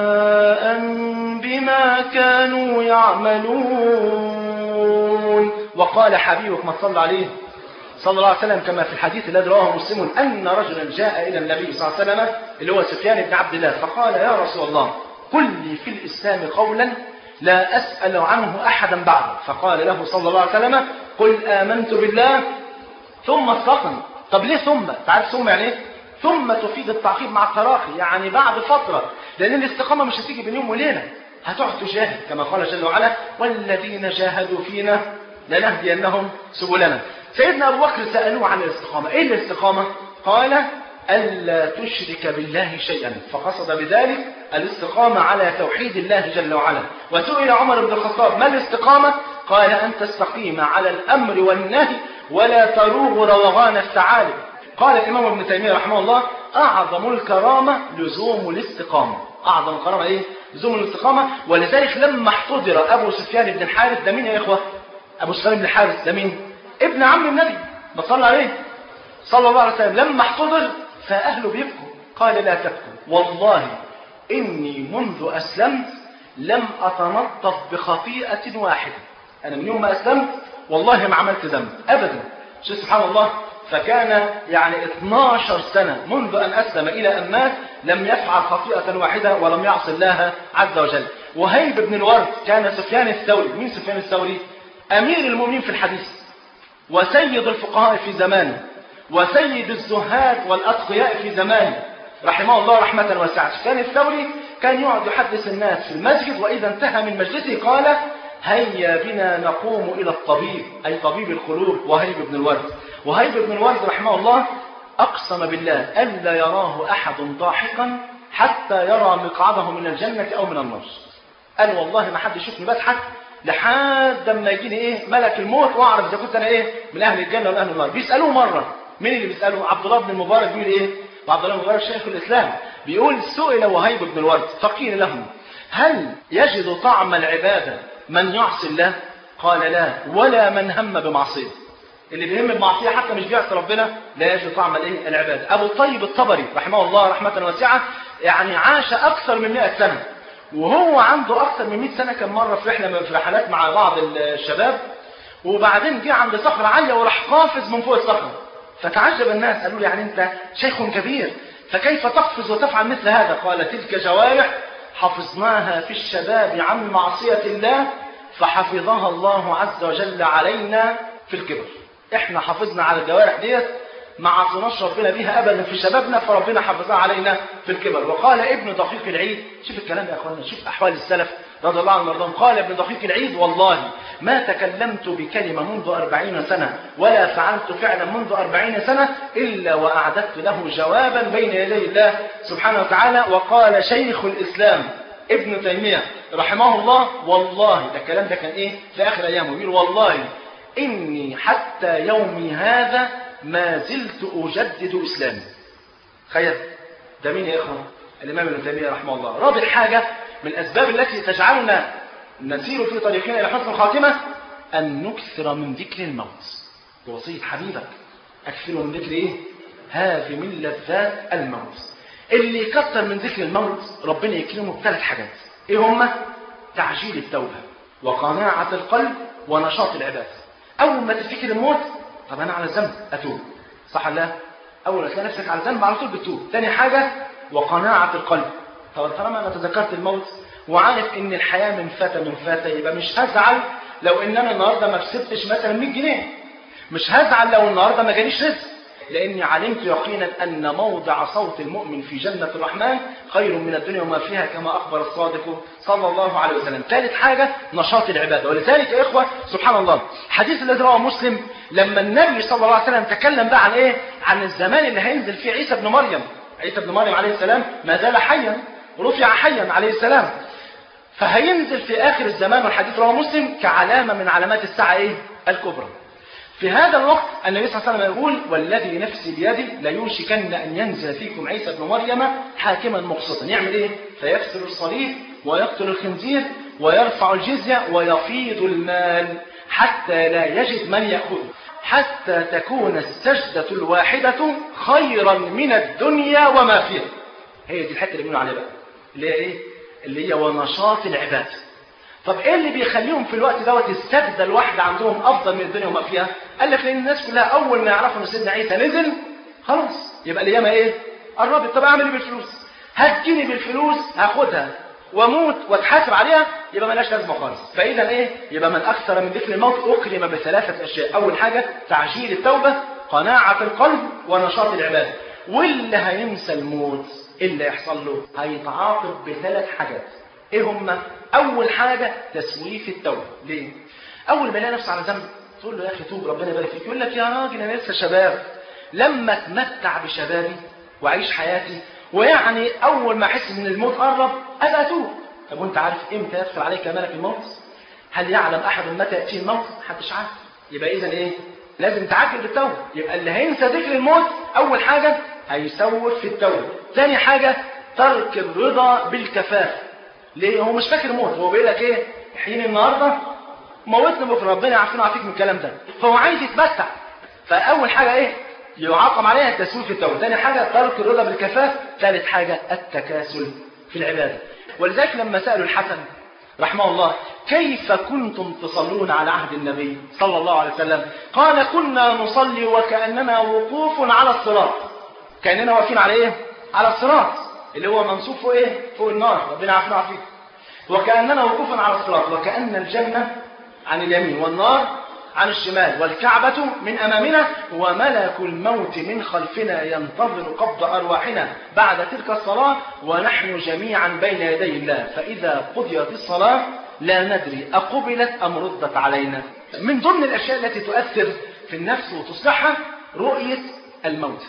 جزاء بما كانوا يعملون وقال حبيبك ما صلى عليه صلى الله عليه وسلم كما في الحديث الذي رواه مسلم أن رجلا جاء إلى النبي صلى الله عليه وسلم اللي هو سفيان بن عبد الله فقال يا رسول الله قل لي في الإسلام قولا لا أسأل عنه أحدا بعد فقال له صلى الله عليه وسلم قل آمنت بالله ثم استقم طب ليه ثم تعرف ثم يعني ايه ثم تفيد التعقيب مع التراخي يعني بعد فترة لأن الاستقامة مش هتيجي بين يوم وليلة هتقعد تجاهد كما قال جل وعلا والذين جاهدوا فينا لنهدينهم سبلنا سيدنا أبو بكر سألوه عن الاستقامة إيه الاستقامة قال ألا تشرك بالله شيئا فقصد بذلك الاستقامة على توحيد الله جل وعلا وسئل عمر بن الخطاب ما الاستقامة قال أن تستقيم على الأمر والنهي ولا تروغ روغان الثعالب قال الإمام ابن تيمية رحمه الله أعظم الكرامة لزوم الاستقامة أعظم الكرامة إيه؟ لزوم الاستقامة ولذلك لما احتضر أبو سفيان بن الحارث ده مين يا إخوة؟ أبو سفيان بن الحارث ده مين؟ ابن عم النبي بصلى عليه صلى الله عليه وسلم لما احتضر فأهله بيبكوا قال لا تبكوا والله إني منذ أسلمت لم أتنطف بخطيئة واحدة أنا من يوم ما أسلمت والله ما عملت ذنب أبدا شو سبحان الله فكان يعني 12 سنة منذ أن أسلم إلى أن مات لم يفعل خطيئة واحدة ولم يعص الله عز وجل وهيب بن الورد كان سفيان الثوري مين سفيان الثوري أمير المؤمنين في الحديث وسيد الفقهاء في زمانه وسيد الزهاد والأتقياء في زمانه رحمه الله رحمة واسعة سفيان الثوري كان يقعد يحدث الناس في المسجد وإذا انتهى من مجلسه قال هيا بنا نقوم إلى الطبيب أي طبيب القلوب وهيب بن الورد وهيب بن الورد رحمه الله أقسم بالله ألا يراه أحد ضاحكا حتى يرى مقعده من الجنة أو من النار قال والله ما حد يشوفني بضحك لحد ما يجيني ايه ملك الموت واعرف اذا كنت انا ايه من اهل الجنه ولا اهل النار بيسالوه مره مين اللي بيساله عبد الله بن المبارك بيقول ايه وعبد الله بن المبارك شيخ الاسلام بيقول سئل وهيب بن الورد فقيل لهم هل يجد طعم العباده من يعصي الله قال لا ولا من هم بمعصيه اللي بيهم بمعصيه حتى مش بيعصي ربنا لا يجد طعم الايه العباده ابو الطيب الطبري رحمه الله رحمه واسعه يعني عاش اكثر من 100 سنه وهو عنده أكثر من 100 سنة كان مرة في رحلة في رحلات مع بعض الشباب وبعدين جه عند صخرة عالية وراح قافز من فوق الصخرة فتعجب الناس قالوا له يعني أنت شيخ كبير فكيف تقفز وتفعل مثل هذا قال تلك جوارح حفظناها في الشباب عن معصية الله فحفظها الله عز وجل علينا في الكبر احنا حافظنا على الجوارح ديت ما عصيناش ربنا بيها ابدا في شبابنا فربنا حفظها علينا في الكبر وقال ابن دقيق العيد شوف الكلام يا اخوانا شوف احوال السلف رضي الله عنهم وارضاهم قال ابن دقيق العيد والله ما تكلمت بكلمة منذ أربعين سنة ولا فعلت فعلا منذ أربعين سنة إلا وأعددت له جوابا بين يدي الله سبحانه وتعالى وقال شيخ الإسلام ابن تيمية رحمه الله والله ده الكلام ده كان إيه في آخر أيامه يقول والله إني حتى يومي هذا ما زلت أجدد إسلامي خير ده مين يا إخوة الإمام ابن تيمية رحمه الله رابع حاجة من الأسباب التي تجعلنا نسير في طريقنا إلى حسن الخاتمة أن نكثر من ذكر الموت بوصية حبيبك أكثروا من ذكر إيه هذه من لذات الموت اللي يكثر من ذكر الموت ربنا يكرمه بثلاث حاجات إيه هما تعجيل التوبة وقناعة القلب ونشاط العبادة أول ما تفتكر الموت طب أنا على الذنب أتوب صح لا أول ما تلاقي نفسك على الذنب على طول بتتوب تاني حاجة وقناعة القلب طب طالما أنا تذكرت الموت وعارف إن الحياة من فتى من فتى يبقى مش هزعل لو إن أنا النهاردة ما كسبتش مثلا 100 جنيه مش هزعل لو النهاردة ما جاليش رزق لأني علمت يقينا أن موضع صوت المؤمن في جنة الرحمن خير من الدنيا وما فيها كما أخبر الصادق صلى الله عليه وسلم ثالث حاجة نشاط العبادة ولذلك يا إخوة سبحان الله الحديث الذي رواه مسلم لما النبي صلى الله عليه وسلم تكلم بقى عن إيه عن الزمان اللي هينزل فيه عيسى بن مريم عيسى بن مريم عليه السلام ما زال حيا رفع حيا عليه السلام فهينزل في آخر الزمان والحديث رواه مسلم كعلامة من علامات الساعة إيه الكبرى في هذا الوقت النبي صلى الله عليه وسلم يقول والذي نفسي بيدي ليوشكن أن ينزل فيكم عيسى بن مريم حاكما مقسطا يعمل إيه؟ فيكسر الصليب ويقتل الخنزير ويرفع الجزية ويفيض المال حتى لا يجد من يأخذه حتى تكون السجدة الواحدة خيرا من الدنيا وما فيها هي دي الحتة اللي بيقولوا عليها بقى اللي هي إيه؟ اللي هي ونشاط العبادة طب ايه اللي بيخليهم في الوقت دوت السجده الواحده عندهم افضل من الدنيا وما فيها قال لك لان الناس كلها اول ما يعرفوا ان سيدنا عيسى نزل خلاص يبقى القيامه ايه قربت طب اعمل ايه بالفلوس هتجيني بالفلوس هاخدها واموت واتحاسب عليها يبقى ملهاش لازمه خالص فاذا ايه يبقى من اكثر من ذكر الموت اكرم بثلاثه اشياء اول حاجه تعجيل التوبه قناعه القلب ونشاط العباده واللي هينسى الموت إيه اللي يحصل له هيتعاقب بثلاث حاجات ايه هم اول حاجه تسويف التوبه ليه اول ما يلاقي نفسه على ذنب تقول له يا اخي توب ربنا يبارك فيك يقول لك يا راجل انا لسه شباب لما اتمتع بشبابي واعيش حياتي ويعني اول ما احس ان الموت قرب ابقى اتوب طب وانت عارف امتى يدخل عليك ملك الموت هل يعلم احد متى ياتيه الموت محدش عارف يبقى اذا ايه لازم تعجل بالتوبه يبقى اللي هينسى ذكر الموت اول حاجه هيسوف في التوبه ثاني حاجه ترك الرضا بالكفاف ليه هو مش فاكر موت هو بيقول لك ايه حين النهارده موتنا بكره ربنا يعافينا ويعافيك من الكلام ده فهو عايز يتمتع فاول حاجه ايه يعاقب عليها التسويف في التوبه ثاني حاجه ترك الرضا بالكفاف ثالث حاجه التكاسل في العباده ولذلك لما سالوا الحسن رحمه الله كيف كنتم تصلون على عهد النبي صلى الله عليه وسلم قال كنا نصلي وكاننا وقوف على الصراط كاننا واقفين على ايه على الصراط اللي هو منصوب فوق ايه فوق النار ربنا يعافينا ويعافيك وكاننا وقوف على الصراط وكان الجنه عن اليمين والنار عن الشمال والكعبة من أمامنا وملك الموت من خلفنا ينتظر قبض أرواحنا بعد تلك الصلاة ونحن جميعا بين يدي الله فإذا قضيت الصلاة لا ندري أقبلت أم ردت علينا من ضمن الأشياء التي تؤثر في النفس وتصلحها رؤية الموت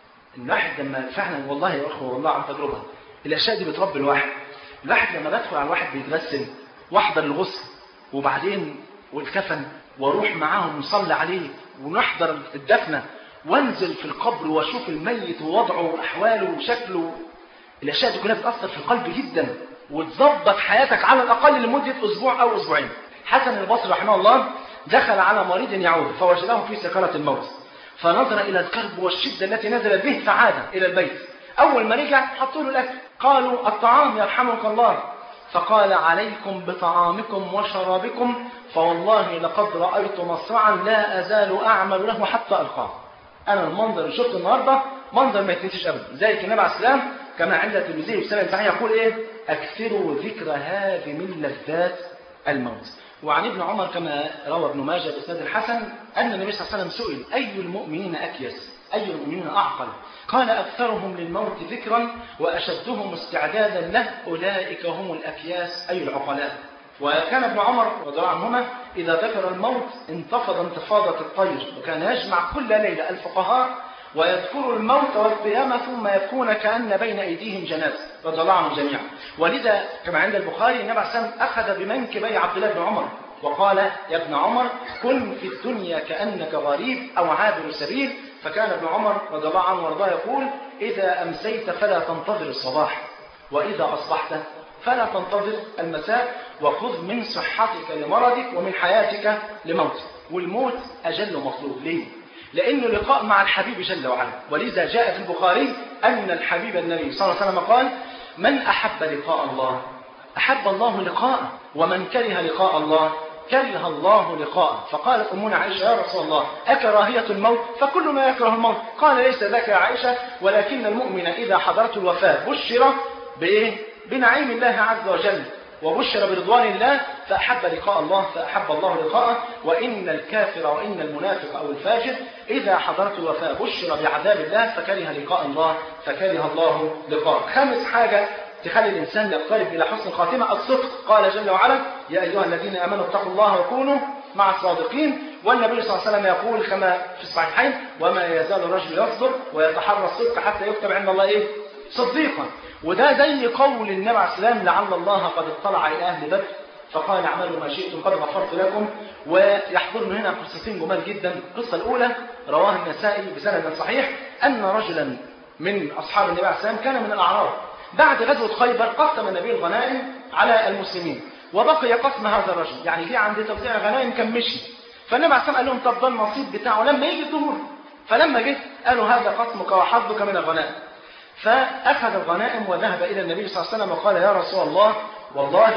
الواحد لما فعلا والله يا أخوة والله عن تجربة الأشياء دي بتربي الواحد الواحد لما بدخل على الواحد بيتغسل واحضر الغسل وبعدين والكفن واروح معاهم نصلي عليه ونحضر الدفنه وانزل في القبر واشوف الميت ووضعه واحواله وشكله الاشياء دي كلها بتاثر في القلب جدا وتظبط حياتك على الاقل لمده اسبوع او اسبوعين حسن البصري رحمه الله دخل على مريض يعود فوجده في سكرة الموت فنظر الى الكرب والشده التي نزلت به فعاد الى البيت اول ما رجع حطوا له الاكل قالوا الطعام يرحمك الله فقال عليكم بطعامكم وشرابكم فوالله لقد رأيت مصرعا لا أزال أعمل له حتى ألقاه أنا المنظر اللي شفته النهاردة منظر ما يتنسيش أبدا زي النبي عليه السلام كما عند الترمذي بسنة صحيح يقول إيه أكثروا ذكر هذه من لذات الموت وعن ابن عمر كما روى ابن ماجه بإسناد الحسن أن النبي صلى الله عليه وسلم سئل أي المؤمنين أكيس أي المؤمنين أعقل قال أكثرهم للموت ذكرا وأشدهم استعدادا له أولئك هم الأكياس أي العقلاء وكان ابن عمر رضي الله عنهما إذا ذكر الموت انتفض انتفاضة الطير وكان يجمع كل ليلة الفقهاء ويذكر الموت والقيامة ثم يكون كأن بين أيديهم جنازة رضي الله عنهم جميعا ولذا كما عند البخاري النبي عليه الصلاة والسلام أخذ بمنكبي عبد الله بن عمر وقال يا ابن عمر كن في الدنيا كأنك غريب أو عابر سبيل فكان ابن عمر رضي الله عنه وارضاه يقول إذا أمسيت فلا تنتظر الصباح وإذا أصبحت فلا تنتظر المساء وخذ من صحتك لمرضك ومن حياتك لموتك والموت أجل مطلوب ليه؟ لأنه لقاء مع الحبيب جل وعلا ولذا جاء في البخاري أن الحبيب النبي صلى الله عليه وسلم قال من أحب لقاء الله أحب الله لقاءه ومن كره لقاء الله كره الله لقاءه فقالت أمنا عائشة يا رسول الله أكراهية الموت فكلنا يكره الموت قال ليس ذاك يا عائشة ولكن المؤمن إذا حضرته الوفاة بشر بإيه؟ بنعيم الله عز وجل وبشر برضوان الله فأحب لقاء الله فأحب الله لقاءه وإن الكافر وإن المنافق أو الفاجر إذا حضرت الوفاة بشر بعذاب الله فكره لقاء الله فكره الله لقاءه خامس حاجة تخلي الإنسان يقترب إلى حسن الخاتمة الصدق قال جل وعلا يا أيها الذين آمنوا اتقوا الله وكونوا مع الصادقين والنبي صلى الله عليه وسلم يقول كما في الصحيحين وما يزال الرجل يصدق ويتحرى الصدق حتى يكتب عند الله إيه صديقا وده زي قول النبي عليه السلام لعل الله قد اطلع إلى أهل بدر فقال اعملوا ما شئتم قد غفرت لكم ويحضرنا هنا قصتين جمال جدا القصة الأولى رواها النسائي بسند صحيح أن رجلا من أصحاب النبي عليه السلام كان من الأعراب بعد غزوة خيبر قسم النبي الغنائم على المسلمين وبقي قسم هذا الرجل يعني جه عند توزيع الغنائم كان مشي فالنبي عليه السلام قال لهم طب ده النصيب بتاعه لما يجي الظهور فلما جه قالوا هذا قسمك وحظك من الغنائم فأخذ الغنائم وذهب إلى النبي صلى الله عليه وسلم وقال يا رسول الله والله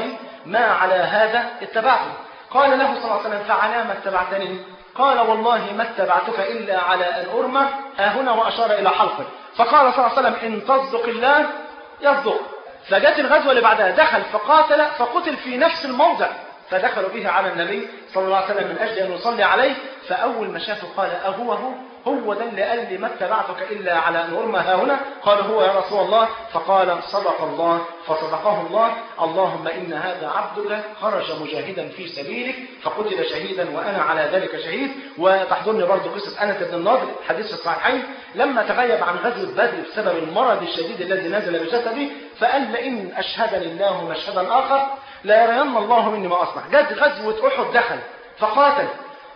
ما على هذا اتبعته قال له صلى الله عليه وسلم فعلى ما اتبعتني قال والله ما اتبعتك إلا على أن أرمى هنا وأشار إلى حلقه فقال صلى الله عليه وسلم إن تصدق الله يصدق فجت الغزوة اللي بعدها دخل فقاتل فقتل في نفس الموضع فدخلوا به على النبي صلى الله عليه وسلم من أجل أن يصلي عليه فأول ما شافه قال أهو هو هو ده اللي قال لي ما اتبعتك إلا على أن أرمى ها هنا قال هو يا رسول الله فقال صدق الله فصدقه الله اللهم إن هذا عبدك خرج مجاهدا في سبيلك فقتل شهيدا وأنا على ذلك شهيد وتحضرني برضه قصة أنس بن النضر حديث الصحيحين لما تغيب عن غزوة بدر بسبب المرض الشديد الذي نزل بجسده فقال لئن أشهدني الله مشهدا آخر لا يرين الله مني ما أصنع جت غزوة أحد دخل فقاتل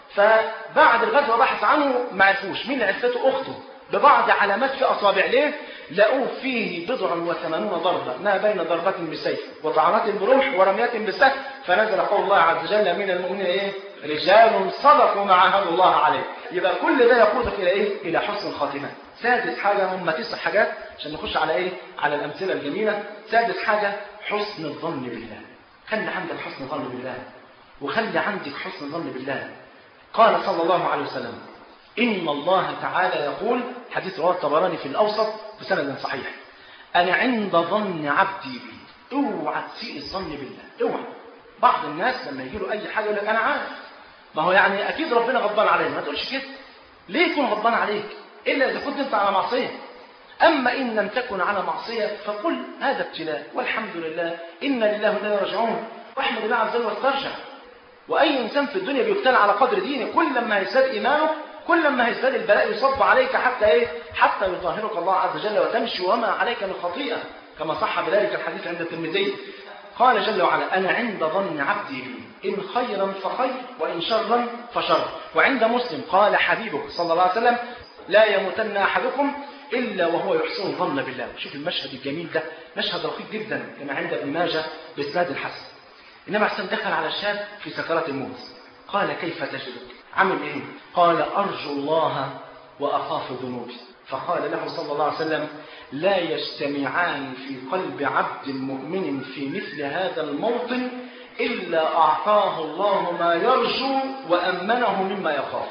فبعد الغزوة بحث عنه ما عرفوش مين عرفته أخته ببعض علامات في أصابع ليه لقوه فيه بضع وثمانون ضربة ما بين ضربة بالسيف وطعنات برمح ورميات بالسهم فنزل قول الله عز وجل من المؤمنين ايه رجال صدقوا ما عاهدوا الله عليه يبقى كل ده يقودك الى ايه الى حسن الخاتمه سادس حاجه هم تسع حاجات عشان نخش على ايه على الامثله الجميله سادس حاجه حسن الظن بالله خلي عندك حسن ظن بالله وخلي عندك حسن ظن بالله قال صلى الله عليه وسلم إن الله تعالى يقول حديث رواه الطبراني في الأوسط بسند صحيح أنا عند ظن عبدي بي اوعى تسيء الظن بالله اوعى بعض الناس لما يجي له أي حاجة يقول لك أنا عارف ما هو يعني أكيد ربنا غضبان علينا ما تقولش كده ليه يكون غضبان عليك إلا إذا كنت أنت على معصية أما إن لم تكن على معصية فقل هذا ابتلاء والحمد لله إن لله وإنا راجعون واحمد الله عز وجل واسترجع وأي إنسان في الدنيا بيبتلى على قدر دينه كل ما يزداد إيمانه كل ما يزداد البلاء يصب عليك حتى إيه حتى يطهرك الله عز وجل وتمشي وما عليك من خطيئة كما صح بذلك الحديث عند الترمذي قال جل وعلا أنا عند ظن عبدي بي إن خيرا فخير وإن شرا فشر وعند مسلم قال حبيبك صلى الله عليه وسلم لا يموتن أحدكم إلا وهو يحسن الظن بالله شوف المشهد الجميل ده مشهد رقيق جدا كما عند ابن ماجه بإسناد الحسن إنما حسن دخل على الشاب في سكرات الموت قال كيف تجدك عمل إيه قال أرجو الله وأخاف ذنوبي فقال له صلى الله عليه وسلم لا يجتمعان في قلب عبد مؤمن في مثل هذا الموطن إلا أعطاه الله ما يرجو وأمنه مما يخاف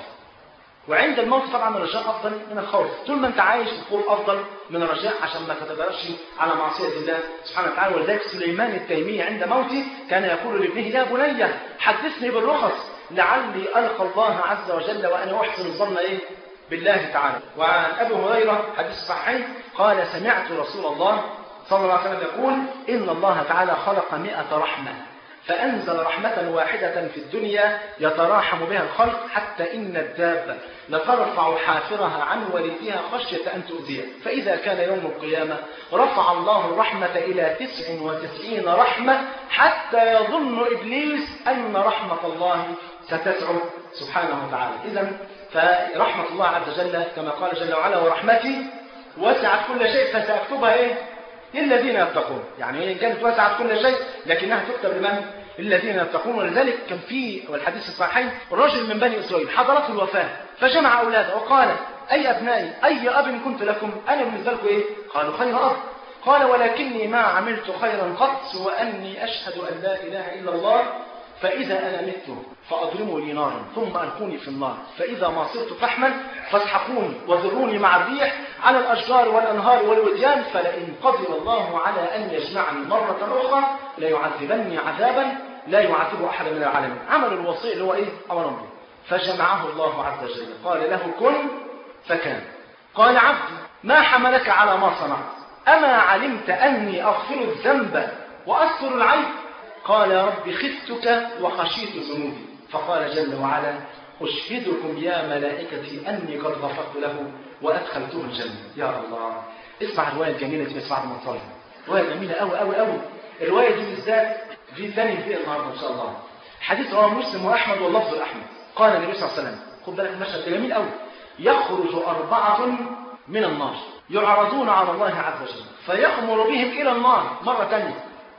وعند الموت طبعا الرجاء أفضل من الخوف طول ما أنت عايش الخوف أفضل من الرجاء عشان ما تتجرش على معصية الله سبحانه وتعالى ولذلك سليمان التيمي عند موته كان يقول لابنه يا بني حدثني بالرخص لعلي ألقى الله عز وجل وأنا أحسن الظن إيه بالله تعالى وعن أبي هريرة حديث صحيح قال سمعت رسول الله صلى الله عليه وسلم يقول إن الله تعالى خلق مئة رحمة فأنزل رحمة واحدة في الدنيا يتراحم بها الخلق حتى إن الدابة لترفع حافرها عن والدها خشية أن تؤذيه فإذا كان يوم القيامة رفع الله الرحمة إلى تسع وتسعين رحمة حتى يظن إبليس أن رحمة الله ستسع سبحانه وتعالى إذا فرحمة الله عز وجل كما قال جل وعلا ورحمتي وسعت كل شيء فسأكتبها إيه للذين يتقون يعني إن كانت وسعت كل شيء لكنها تكتب لمن الذين يتقون ولذلك كان في والحديث الصحيح رجل من بني إسرائيل حضرته الوفاة فجمع أولاده وقال أي أبنائي أي أب كنت لكم أنا بالنسبة لكم إيه قالوا خير أب قال ولكني ما عملت خيرا قط وأني أشهد أن لا إله إلا الله فإذا أنا مت فأضرموا لي نارا ثم ألقوني في النار فإذا ما صرت فحما فاسحقوني وذروني مع الريح على الأشجار والأنهار والوديان فلئن قدر الله على أن يجمعني مرة أخرى ليعذبني عذابا لا يعذبه أحد من العالمين عمل الوصي اللي هو إيه أمر الله فجمعه الله عز وجل قال له كن فكان قال عبدي ما حملك على ما صنعت أما علمت أني أغفر الذنب وأستر العيب قال يا رب خفتك وخشيت ذنوبي فقال جل وعلا أشهدكم يا ملائكتي أني قد غفرت له وأدخلته الجنة يا الله اسمع الرواية الجميلة دي بس بعد ما نصلي رواية جميلة أوي أوي أوي الرواية دي بالذات دي ثاني فيها النهارده إن شاء الله حديث رواه مسلم وأحمد واللفظ الأحمد قال النبي صلى الله عليه وسلم خد بالك المشهد ده جميل أوي يخرج أربعة من النار يعرضون على الله عز وجل فيأمر بهم إلى النار مرة ثانية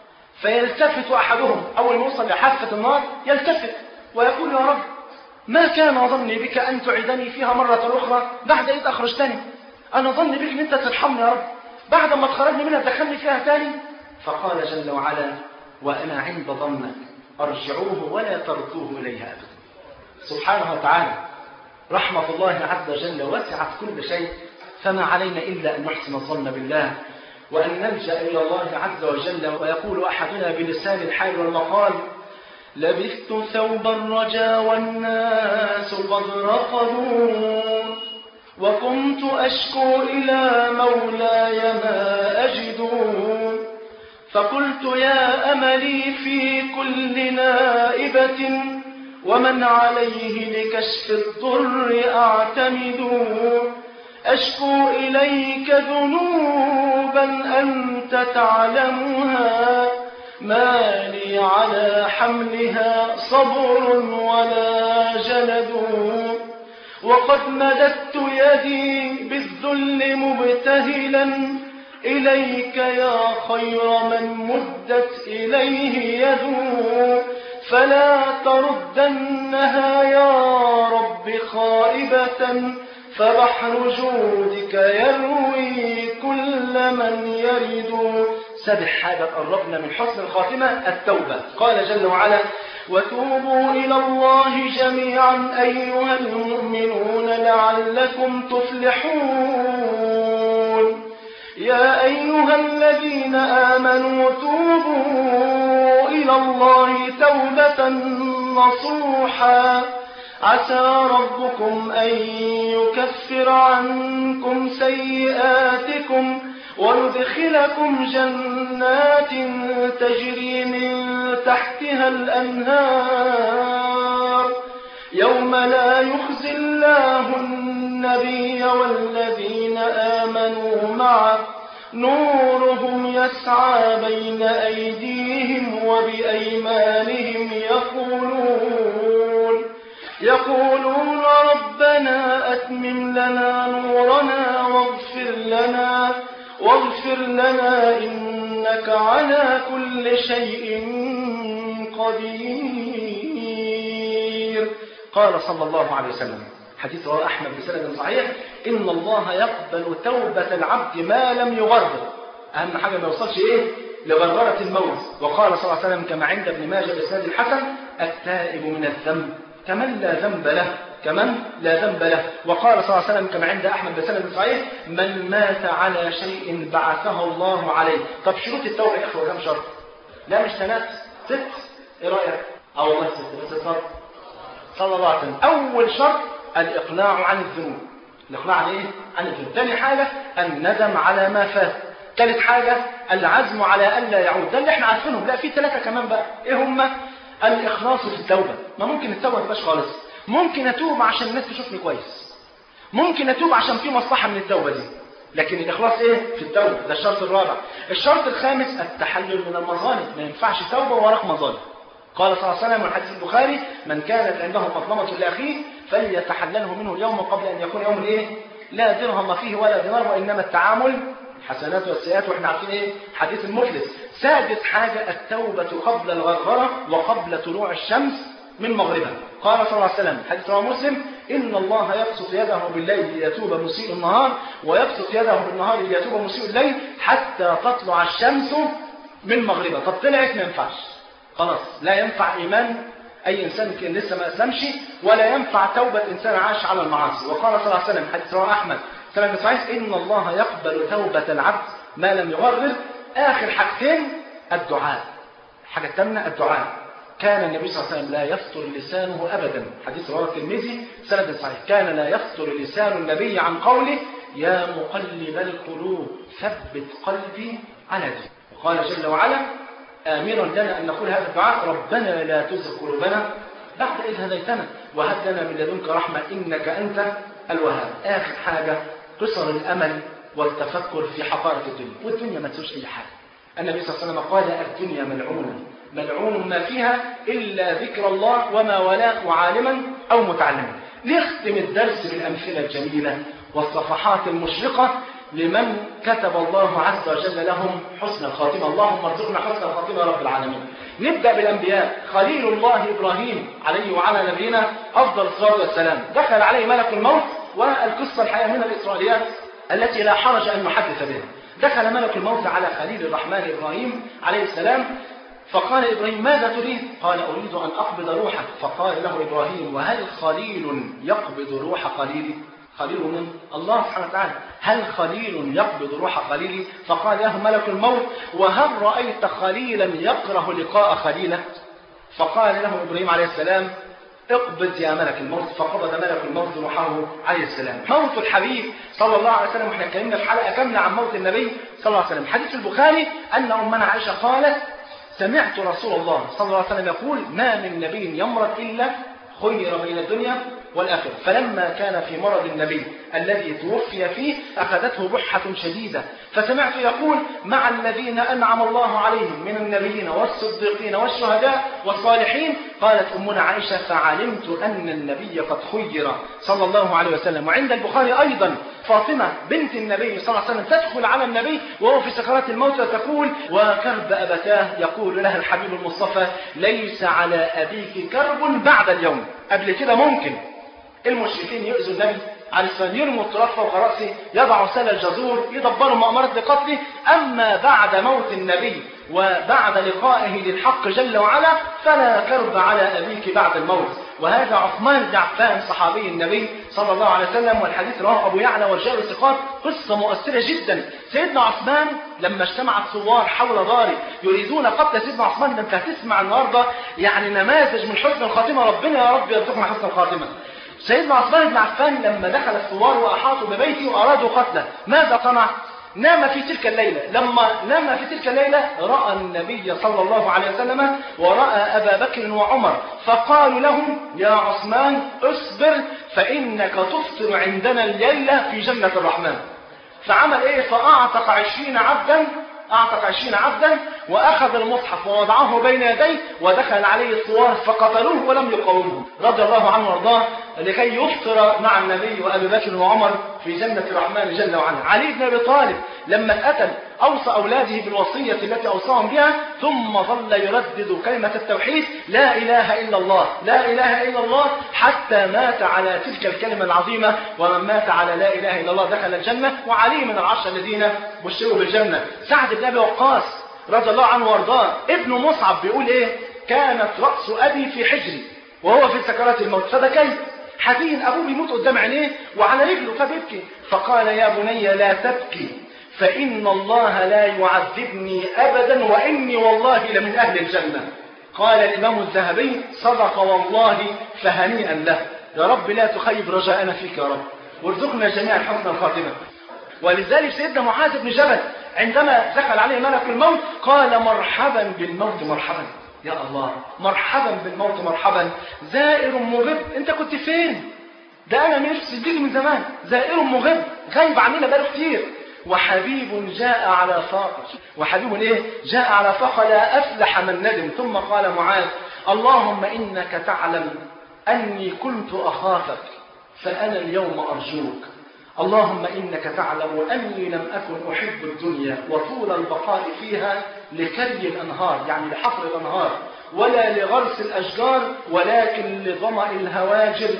فيلتفت أحدهم أول ما يوصل لحافة النار يلتفت ويقول يا رب ما كان ظني بك أن تعيدني فيها مرة أخرى بعد إذ أخرجتني أنا ظني بك أن أنت ترحمني يا رب بعد ما تخرجني منها تدخلني فيها تاني فقال جل وعلا وأنا عند ظنك أرجعوه ولا تردوه إليها أبدا سبحانه وتعالى رحمة الله عز وجل وسعت كل شيء فما علينا إلا أن نحسن الظن بالله وأن نلجأ إلى الله عز وجل ويقول أحدنا بلسان الحال والمقال لبثت ثوب الرجا والناس قد رقدوا وقمت أشكو إلى مولاي ما أجد فقلت يا أملي في كل نائبة ومن عليه لكشف الضر أعتمد أشكو إليك ذنوبا أنت تعلمها ما لي على حملها صبر ولا جلد وقد مددت يدي بالذل مبتهلا إليك يا خير من مدت إليه يده فلا تردنها يا رب خائبة فبحر جودك يروي كل من يرد سبح حاجة قربنا من حسن الخاتمة التوبة قال جل وعلا وتوبوا إلى الله جميعا أيها المؤمنون لعلكم تفلحون يا أيها الذين آمنوا توبوا إلى الله توبة نصوحا عسى ربكم أن يكفر عنكم سيئاتكم ويدخلكم جنات تجري من تحتها الأنهار يوم لا يخزي الله النبي والذين آمنوا معه نورهم يسعى بين أيديهم وبأيمانهم يقولون يقولون ربنا أتمم لنا نورنا واغفر لنا واغفر لنا إنك على كل شيء قدير قال صلى الله عليه وسلم حديث رواه أحمد بسند صحيح إن الله يقبل توبة العبد ما لم يغرر أهم حاجة ما يوصلش إيه لغررة الموت وقال صلى الله عليه وسلم كما عند ابن ماجه بإسناد الحسن التائب من الذنب كمن لا ذنب له كمن لا ذنب له وقال صلى الله عليه وسلم كما عند أحمد بسند صحيح من مات على شيء بعثه الله عليه طب شروط التوبة يا إخوة كم شرط لا مش ثلاث ست إيه رأيك أو والله ست بس شرط صلى الله عليه وسلم أول شرط الإقلاع عن الذنوب الإقلاع عن إيه؟ عن الذنوب ثاني حاجة الندم على ما فات ثالث حاجة العزم على ألا يعود ده اللي احنا عارفينهم لا في ثلاثة كمان بقى إيه هم الإخلاص في التوبة ما ممكن التوبة ما تبقاش خالص ممكن أتوب عشان الناس تشوفني كويس ممكن أتوب عشان في مصلحة من التوبة دي لكن الإخلاص إيه في التوبة ده الشرط الرابع الشرط الخامس التحلل من المظالم ما ينفعش توبة وراك مظالم قال صلى الله عليه وسلم من حديث البخاري من كانت عنده مظلمة لأخيه فليتحلله منه اليوم قبل أن يكون يوم الإيه لا درهم فيه ولا دينار وإنما التعامل الحسنات والسيئات واحنا عارفين ايه حديث المفلس سادس حاجة التوبة قبل الغرغرة وقبل طلوع الشمس من مغربها قال صلى الله عليه وسلم حديث رواه مسلم إن الله يبسط يده بالليل ليتوب مسيء النهار ويبسط يده بالنهار ليتوب مسيء الليل حتى تطلع الشمس من مغربها طب طلعت ما ينفعش خلاص لا ينفع إيمان أي إنسان كان لسه ما أسلمش ولا ينفع توبة إنسان عاش على المعاصي وقال صلى الله عليه وسلم حديث رواه أحمد سنة صحيح إن الله يقبل توبة العبد ما لم يغرر آخر حاجتين الدعاء حاجة الثامنة الدعاء كان النبي صلى الله عليه وسلم لا يفطر لسانه أبدا حديث رواه الترمذي سند صحيح كان لا يفطر لسان النبي عن قوله يا مقلب القلوب ثبت قلبي على دينك وقال جل وعلا آمرا لنا أن نقول هذا الدعاء ربنا لا تزغ قلوبنا بعد إذ هديتنا وهب لنا من لدنك رحمة إنك أنت الوهاب آخر حاجة قصر الأمل والتفكر في حقائق الدنيا والدنيا ما تسوش أي حاجة النبي صلى الله عليه وسلم قال الدنيا ملعونة ملعون ما فيها إلا ذكر الله وما ولاء وعالما أو متعلما نختم الدرس بالأمثلة الجميلة والصفحات المشرقة لمن كتب الله عز وجل لهم حسن الخاتمة اللهم ارزقنا حسن الخاتمة يا رب العالمين نبدأ بالأنبياء خليل الله إبراهيم عليه وعلى نبينا أفضل الصلاة والسلام دخل عليه ملك الموت والقصة الحقيقة من الإسرائيليات التي لا حرج أن نحدث بها دخل ملك الموت على خليل الرحمن إبراهيم عليه السلام فقال إبراهيم ماذا تريد قال أريد أن أقبض روحك فقال له إبراهيم وهل خليل يقبض روح خليلي خليل من الله سبحانه وتعالى هل خليل يقبض روح خليلي فقال له ملك الموت وهل رأيت خليلا يكره لقاء خليله فقال له إبراهيم عليه السلام اقبض يا ملك الموت فقبض ملك الموت روحه عليه السلام موت الحبيب صلى الله عليه وسلم واحنا اتكلمنا في حلقه كامله عن موت النبي صلى الله عليه وسلم حديث البخاري ان امنا عائشه قالت سمعت رسول الله صلى الله عليه وسلم يقول ما من نبي يمرض الا خير بين الدنيا والآخرة فلما كان في مرض النبي الذي توفي فيه أخذته بحة شديدة فسمعت يقول مع الذين أنعم الله عليهم من النبيين والصديقين والشهداء والصالحين قالت أمنا عائشة فعلمت أن النبي قد خير صلى الله عليه وسلم وعند البخاري أيضا فاطمة بنت النبي صلى الله عليه وسلم تدخل على النبي وهو في سكرات الموت وتقول وكرب أبتاه يقول لها الحبيب المصطفى ليس على أبيك كرب بعد اليوم قبل كده ممكن المشركين يؤذوا النبي عليه السلام يرموا التراب فوق راسه يضعوا سل الجزور يدبروا مؤامرة لقتله أما بعد موت النبي وبعد لقائه للحق جل وعلا فلا كرب على أبيك بعد الموت وهذا عثمان بن عفان صحابي النبي صلى الله عليه وسلم والحديث رواه أبو يعلى والجار ثقات قصة مؤثرة جدا سيدنا عثمان لما اجتمع الثوار حول داره يريدون قتل سيدنا عثمان ده انت هتسمع النهارده يعني نماذج من حسن الخاتمة ربنا يا رب يرزقنا حسن الخاتمة سيدنا عثمان بن عفان لما دخل الثوار وأحاطوا ببيته وأرادوا قتله ماذا صنع؟ نام في تلك الليلة لما نام في تلك الليلة رأى النبي صلى الله عليه وسلم ورأى أبا بكر وعمر فقالوا لهم يا عثمان اصبر فإنك تفطر عندنا الليلة في جنة الرحمن فعمل ايه فأعتق عشرين عبدا أعتق عشرين عبدا وأخذ المصحف ووضعه بين يديه ودخل عليه الثوار فقتلوه ولم يقاومهم رضي الله عنه وارضاه لكي يفطر مع النبي وأبي بكر وعمر في جنة الرحمن جل وعلا علي بن أبي طالب لما اتقتل أوصى أولاده بالوصية التي أوصاهم بها ثم ظل يردد كلمة التوحيد لا إله إلا الله لا إله إلا الله حتى مات على تلك الكلمة العظيمة ومن مات على لا إله إلا الله دخل الجنة وعلي من العشر الذين بشروا بالجنة سعد بن أبي وقاص رضي الله عنه وارضاه ابن مصعب بيقول إيه كانت رأس أبي في حجري وهو في سكرات الموت فبكيت حزين أبوه بيموت قدام عينيه وعلى رجله فبيبكي فقال يا بني لا تبكي فإن الله لا يعذبني أبدا وإني والله لمن أهل الجنة قال الإمام الذهبي صدق والله فهنيئا له يا رب لا تخيب رجاءنا فيك يا رب وارزقنا جميعا حسن الخاتمة ولذلك سيدنا معاذ بن جبل عندما دخل عليه ملك الموت قال مرحبا بالموت مرحبا يا الله مرحبا بالموت مرحبا زائر مغب انت كنت فين ده انا نفسي تيجي من زمان زائر مغب غايب عننا بقاله كتير وحبيب جاء على فاقة وحبيب ايه جاء على فاقة لا افلح من ندم ثم قال معاذ اللهم انك تعلم اني كنت اخافك فانا اليوم ارجوك اللهم إنك تعلم أني لم أكن أحب الدنيا وطول البقاء فيها لكري الأنهار يعني لحفر الأنهار ولا لغرس الأشجار ولكن لظمأ الهواجر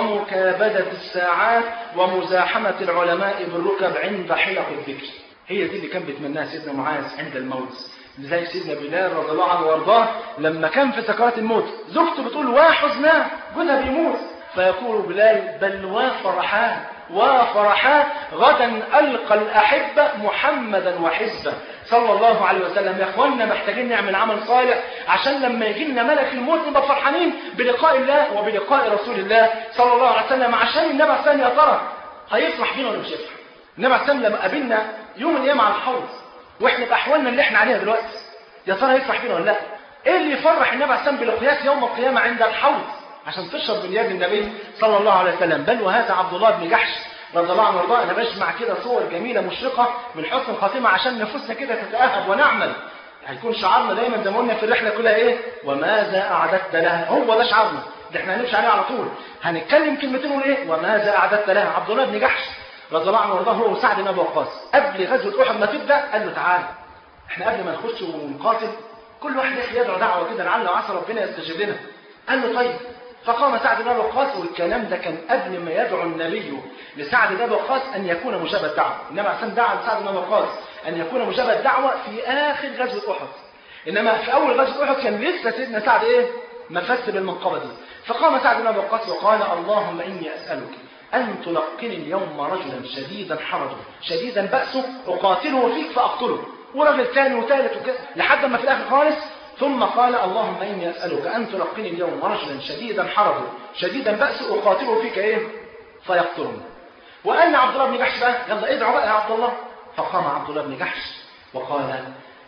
ومكابدة الساعات ومزاحمة العلماء بالركب عند حلق الذكر هي دي اللي كان بيتمناها سيدنا معاذ عند الموت زي سيدنا بلال رضي الله عنه وارضاه لما كان في سكرات الموت زوجته بتقول وحزناه جوزها بيموت فيقول بلال بل وفرحان وفرحان غدا ألقى الأحبة محمدا وحزبه صلى الله عليه وسلم يا اخوانا محتاجين نعمل عمل صالح عشان لما يجي لنا ملك الموت نبقى فرحانين بلقاء الله وبلقاء رسول الله صلى الله عليه وسلم عشان النبي عليه السلام يا ترى هيفرح بينا ولا مش هيفرح؟ النبي عليه السلام لما قابلنا يوم القيامة على الحوض واحنا بأحوالنا اللي احنا عليها دلوقتي يا ترى هيفرح بينا ولا لا؟ ايه اللي يفرح النبي عليه السلام بلقياك يوم القيامة عند الحوض عشان تشرب من يد النبي صلى الله عليه وسلم بل وهذا عبد الله بن جحش رضي الله عنه وارضاه انا بجمع كده صور جميله مشرقه من حسن الخاتمه عشان نفوسنا كده تتاهب ونعمل هيكون شعارنا دايما زي ما قلنا في الرحله كلها ايه وماذا اعددت لها هو ده شعارنا ده احنا هنمشي عليه على طول هنتكلم كلمتين ونقول ايه وماذا اعددت لها عبد الله بن جحش رضي الله عنه وارضاه هو وسعد بن ابي وقاص قبل غزوه احد ما تبدا قال له تعالى احنا قبل ما نخش ونقاتل كل واحد يدعو دعوه كده لعل وعسى ربنا يستجيب لنا قال له طيب فقام سعد بن ابي وقاص والكلام ده كان قبل ما يدعو النبي لسعد بن ابي وقاص ان يكون مجاب الدعوه، النبي عليه دعا لسعد بن ابي وقاص ان يكون مجاب الدعوه في اخر غزوه احد. انما في اول غزوه احد كان لسه سيدنا سعد ايه مفس بالمنقبه دي فقام سعد بن ابي وقاص وقال اللهم اني اسالك ان تلقني اليوم رجلا شديدا حرجه شديدا باسه اقاتله فيك فاقتله ورجل ثاني وثالث وكذا لحد ما في الاخر خالص ثم قال اللهم اني اسالك ان تلقني اليوم رجلا شديدا حرجه شديدا باسه اقاتله فيك ايه فيقتلني وقال عبد الله بن جحش بقى يلا ادعوا بقى يا عبد الله فقام عبد الله بن جحش وقال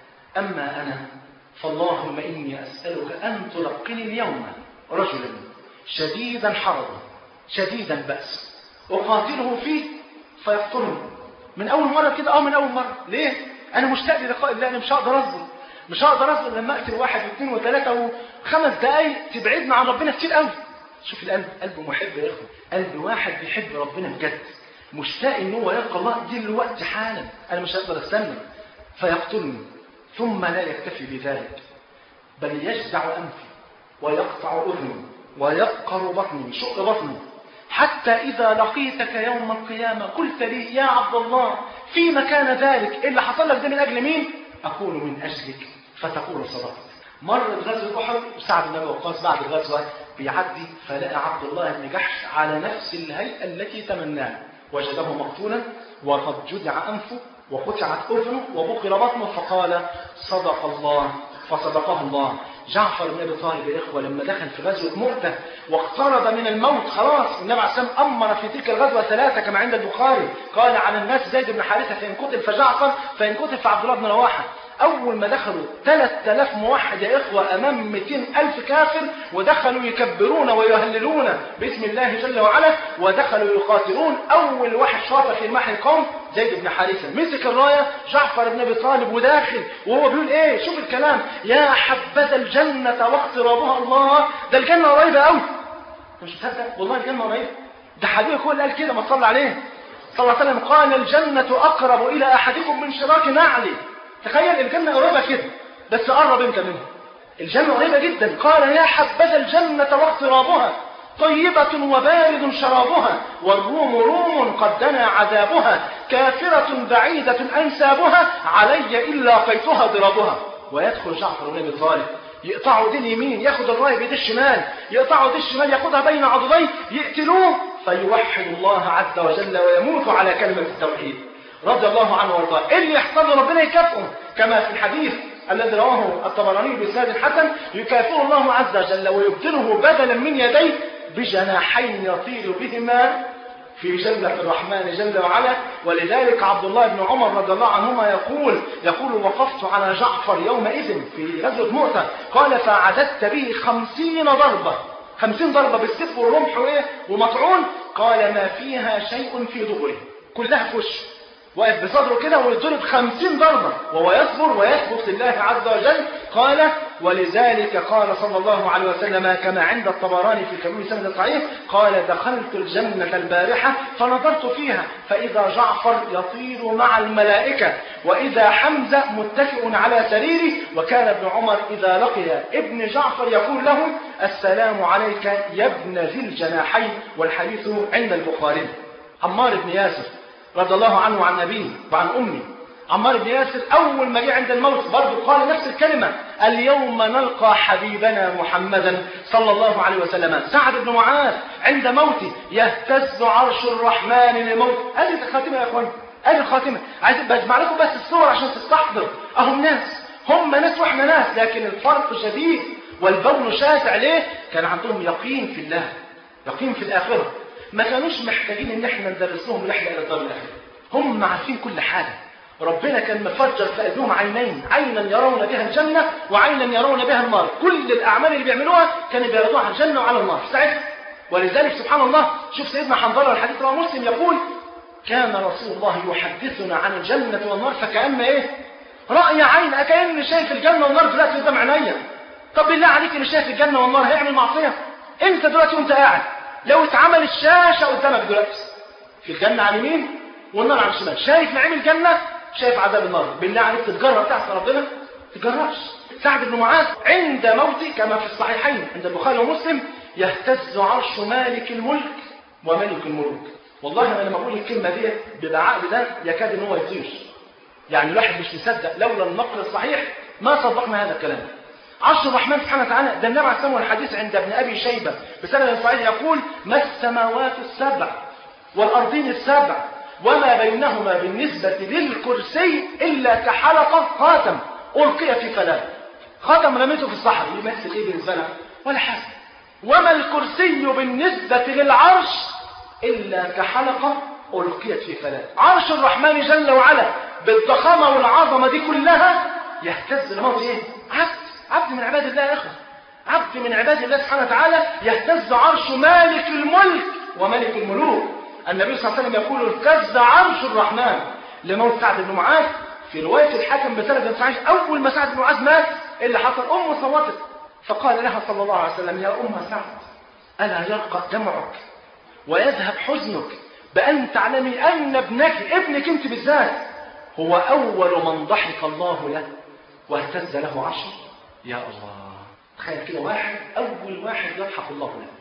أما أنا فاللهم إني أسألك أن تلقني اليوم رجلا شديدا حرضا شديدا بأس أقاتله فيه فيقتلني من أول مرة كده أو من أول مرة ليه؟ أنا مشتاق للقاء الله أنا مش هقدر أصبر مش هقدر أصبر لما أقتل واحد واثنين وثلاثة وخمس دقايق تبعدنا عن ربنا كتير قوي شوف القلب قلبه محب يا إخوة قلب واحد بيحب ربنا بجد مشتاق ان هو يلقى الله دلوقتي حالا انا مش هقدر استنى فيقتلني ثم لا يكتفي بذلك بل يجزع انفي ويقطع اذني ويقهر بطني شق بطني حتى اذا لقيتك يوم القيامه قلت لي يا عبد الله فيما كان ذلك اللي حصل لك ده من اجل مين اقول من اجلك فتقول صدقت مرت غزوه احد وسعد بن ابي وقاص بعد الغزوه بيعدي فلقى عبد الله بن جحش على نفس الهيئه التي تمناها وجده مقتولا وقد جدع أنفه وقطعت أذنه وبقر بطنه فقال صدق الله فصدقه الله جعفر بن ابي طالب يا اخوه لما دخل في غزوه مؤته واقترب من الموت خلاص النبي عليه الصلاه امر في تلك الغزوه ثلاثه كما عند البخاري قال عن الناس زيد بن حارثه فان قتل فجعفر فان قتل فعبد الله بن رواحه أول ما دخلوا 3000 موحد يا إخوة أمام 200 ألف كافر ودخلوا يكبرون ويهللون باسم الله جل وعلا ودخلوا يقاتلون أول واحد شاطر في المحن القوم زيد بن حارثة مسك الراية جعفر بن أبي طالب وداخل وهو بيقول إيه شوف الكلام يا حبذا الجنة واقترابها الله ده الجنة قريبة قوي مش مصدق والله الجنة قريبة ده حبيبك هو اللي قال كده ما تصلى عليه صلى الله عليه وسلم قال الجنة أقرب إلى أحدكم من شراك نعلي تخيل الجنة قريبة كده بس قرب انت منها الجنة قريبة جدا قال يا حبذا الجنة واقترابها طيبة وبارد شرابها والروم روم قد دنا عذابها كافرة بعيدة أنسابها علي إلا قيتها ضرابها ويدخل جعفر بن أبي طالب يقطعوا دي اليمين ياخد الرايه بيد الشمال يقطعوا دي الشمال ياخدها بين عضديه يقتلوه فيوحد الله عز وجل ويموت على كلمة التوحيد رضي الله عنه وارضاه ايه اللي يحصل له ربنا يكافئه كما في الحديث الذي رواه الطبراني باسناد حسن يكافئه الله عز وجل ويبدله بدلا من يديه بجناحين يطير بهما في جنة الرحمن جل وعلا ولذلك عبد الله بن عمر رضي الله عنهما يقول يقول وقفت على جعفر يومئذ في غزوة مؤتة قال فعددت به خمسين ضربة خمسين ضربة بالسيف والرمح وإيه ومطعون قال ما فيها شيء في ظهره كلها في وشه واقف بصدره كده ويضرب خمسين ضربة وهو يصبر ويثبت لله عز وجل قال ولذلك قال صلى الله عليه وسلم كما عند الطبراني في كبير سند صحيح قال دخلت الجنة البارحة فنظرت فيها فإذا جعفر يطير مع الملائكة وإذا حمزة متكئ على سريره وكان ابن عمر إذا لقي ابن جعفر يقول له السلام عليك يا ابن ذي الجناحين والحديث عند البخاري عمار بن ياسر رضي الله عنه وعن أبيه وعن أمه عمار بن ياسر أول ما جه عند الموت برضه قال نفس الكلمة اليوم نلقى حبيبنا محمدا صلى الله عليه وسلم سعد بن معاذ عند موته يهتز عرش الرحمن للموت هذه الخاتمة يا أخوان هذه الخاتمة عايز بجمع لكم بس الصور عشان تستحضر أهم ناس هم ناس وإحنا ناس لكن الفرق شديد والبون شاسع ليه كان عندهم يقين في الله يقين في الآخرة ما كانوش محتاجين ان احنا ندرس لهم رحله الى الدار الاخره هم عارفين كل حاجه ربنا كان مفجر في قلبهم عينين عينا يرون بها الجنه وعينا يرون بها النار كل الاعمال اللي بيعملوها كانوا بيعرضوها على الجنه وعلى النار ساعتها ولذلك سبحان الله شوف سيدنا حنظله الحديث رواه مسلم يقول كان رسول الله يحدثنا عن الجنه والنار فكأن ايه رأي عين كأن شايف الجنه والنار دلوقتي قدام عينيا طب بالله عليك اللي شايف الجنه والنار هيعمل معصيه انت دلوقتي وانت قاعد لو اتعمل الشاشة قدامك دلوقتي في الجنة على اليمين والنار على الشمال شايف نعيم الجنة شايف عذاب النار بالله عليك تتجرب تحت ربنا تجربش سعد بن معاذ عند موته كما في الصحيحين عند البخاري ومسلم يهتز عرش مالك الملك وملك الملوك والله انا لما اقول الكلمه دي بيبقى عقل ده يكاد ان هو يطير يعني الواحد مش مصدق لولا النقل الصحيح ما صدقنا هذا الكلام عرش الرحمن سبحانه وتعالى ده النبي عليه الصلاه والحديث عند ابن ابي شيبه بسند صحيح يقول ما السماوات السبع والارضين السبع وما بينهما بالنسبه للكرسي الا كحلقه خاتم القي في فلاه خاتم رميته في الصحراء يمثل ايه بالنسبه لها ولا حاجه وما الكرسي بالنسبه للعرش الا كحلقه القيت في فلاه عرش الرحمن جل وعلا بالضخامه والعظمه دي كلها يهتز لموت ايه عبد عبد من عباد الله يا اخوه عبد من عباد الله سبحانه وتعالى يهتز عرش مالك الملك وملك الملوك النبي صلى الله عليه وسلم يقول اهتز عرش الرحمن لموت سعد بن معاذ في رواية الحاكم بسند صحيح أول ما سعد بن معاذ مات إيه اللي حصل أمه صوتت فقال لها صلى الله عليه وسلم يا أم سعد ألا يرقى دمعك ويذهب حزنك بأن تعلمي أن ابنك ابنك أنت بالذات هو أول من ضحك الله له واهتز له عرشه يا الله تخيل كده واحد أول واحد يضحك الله له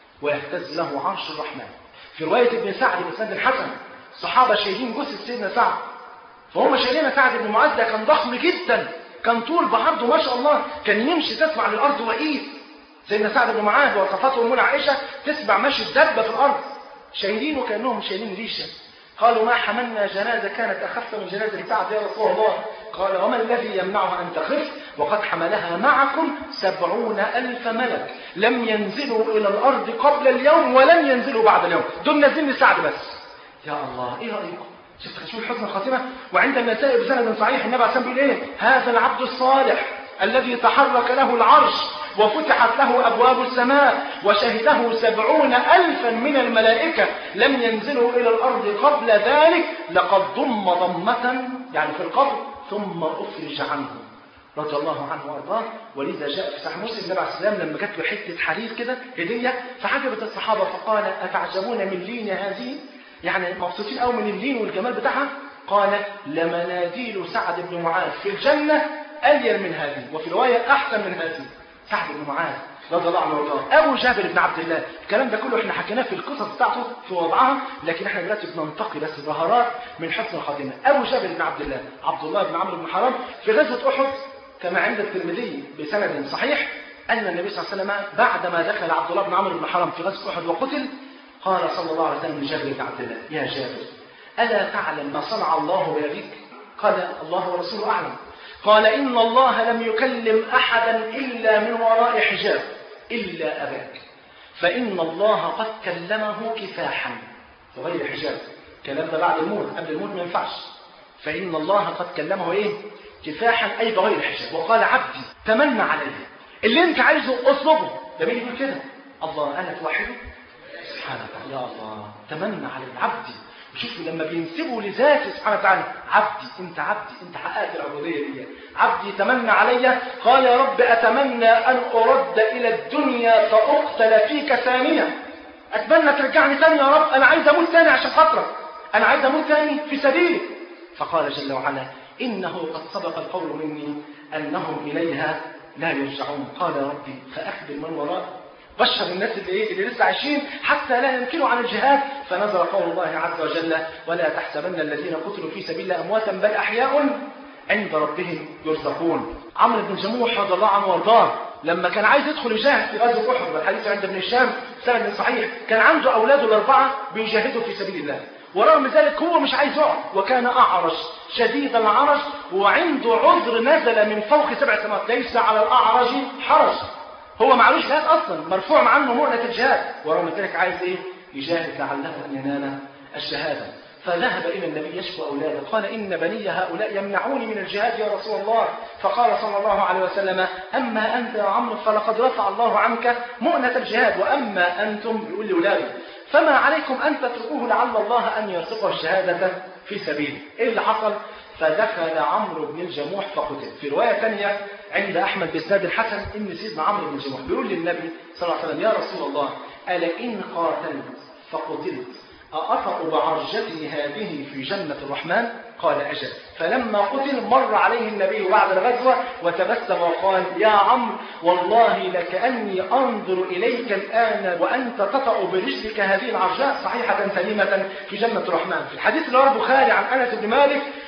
ويهتز له عرش الرحمن في رواية ابن سعد بن سعد الحسن صحابة شايلين جثة سيدنا سعد فهم شايلين سعد بن معاذ ده كان ضخم جدا كان طول بعرضه ما شاء الله كان يمشي تسمع للأرض وإيد سيدنا سعد بن معاذ وصفاته أمنا عائشة تسمع مشي الدبة في الأرض شايلينه كأنهم شايلين ريشة قالوا ما حملنا جنازة كانت أخف من جنازة سعد يا رسول الله قال وما الذي يمنعها أن تخف وقد حملها معكم سبعون ألف ملك لم ينزلوا إلى الأرض قبل اليوم ولن ينزلوا بعد اليوم دول نازلين لسعد بس يا الله إيه رأيكم شفت شوف حسن الخاتمة وعند النساء بسند صحيح النبي عليه الصلاة والسلام بيقول إيه هذا العبد الصالح الذي تحرك له العرش وفتحت له أبواب السماء وشهده سبعون ألفا من الملائكة لم ينزلوا إلى الأرض قبل ذلك لقد ضم ضمة يعني في القبر ثم أفرج عنه رضي الله عنه وارضاه ولذا جاء في صحيح مسلم النبي عليه السلام لما جات له حته حرير كده هديه فعجبت الصحابه فقال اتعجبون من لين هذه يعني مبسوطين قوي من اللين والجمال بتاعها قال لمناديل سعد بن معاذ في الجنه الين من هذه وفي روايه احسن من هذه سعد بن معاذ رضي الله عنه وارضاه ابو جابر بن عبد الله الكلام ده كله احنا حكيناه في القصص بتاعته في وضعها لكن احنا دلوقتي بننتقي بس ظهرات من حسن الخاتمه ابو جابر بن عبد الله عبد الله بن عمرو بن حرام في غزوه احد كما عند الترمذي بسند صحيح ان النبي صلى الله عليه وسلم بعدما دخل عبد الله بن عمرو بن حرام في غزوه احد وقتل قال صلى الله عليه وسلم لجابر بن عبد الله يا جابر الا تعلم ما صنع الله بابيك قال الله ورسوله اعلم قال إن الله لم يكلم أحدا إلا من وراء حجاب إلا أباك فإن الله قد كلمه كفاحا بغير حجاب كلام ده بعد الموت قبل الموت ما ينفعش فإن الله قد كلمه إيه كفاحا أي بغير حجاب وقال عبدي تمنى علي اللي أنت عايزه أطلبه ده مين يقول كده الله أنا توحده سبحانك يا الله تمنى علي عبدي شوفوا لما بينسبوا لذاته سبحانه وتعالى عبدي انت عبدي انت حققت العبوديه دي عبدي تمنى علي قال يا رب اتمنى ان ارد الى الدنيا فاقتل فيك ثانيه اتمنى ترجعني ثاني يا رب انا عايز اموت ثاني عشان خاطرك انا عايز اموت ثاني في سبيلك فقال جل وعلا انه قد سبق القول مني انهم اليها لا يرجعون قال يا ربي فاخبر من وراء بشر الناس اللي ايه اللي لسه عايشين حتى لا يمكنوا عن الجهاد فنزل قول الله عز وجل ولا تحسبن الذين قتلوا في سبيل الله امواتا بل احياء عند ربهم يرزقون عمرو بن جموح رضي الله عنه وارضاه لما كان عايز يدخل يجاهد في غزوه احد والحديث عند ابن هشام سند صحيح كان عنده اولاده الاربعه بيجاهدوا في سبيل الله ورغم ذلك هو مش عايز يقعد وكان اعرج شديد العرج وعنده عذر نزل من فوق سبع سماوات ليس على الاعرج حرج هو معلوش جهاد اصلا مرفوع عنه مؤنة الجهاد ورغم ذلك عايز ايه يجاهد لعله ان ينال الشهاده فذهب الى النبي يشكو اولاده قال ان بني هؤلاء يمنعوني من الجهاد يا رسول الله فقال صلى الله عليه وسلم اما انت يا عمرو فلقد رفع الله عنك مؤنة الجهاد واما انتم يقول لاولاده فما عليكم ان تتركوه لعل الله ان يرزقه الشهاده في سبيله ايه اللي حصل فدخل عمرو بن الجموح فقتل في روايه ثانيه عند احمد باسناد الحسن ان سيدنا عمرو بن الجموح بيقول للنبي صلى الله عليه وسلم يا رسول الله الا ان قاتلت فقتلت أأطأ بعرجتي هذه في جنة الرحمن قال أجل فلما قتل مر عليه النبي بعد الغزوة وتبسم وقال يا عمرو والله لكأني أنظر إليك الآن وأنت تطأ برجلك هذه العرجاء صحيحة سليمة في جنة الرحمن في الحديث اللي هو البخاري عن أنس بن مالك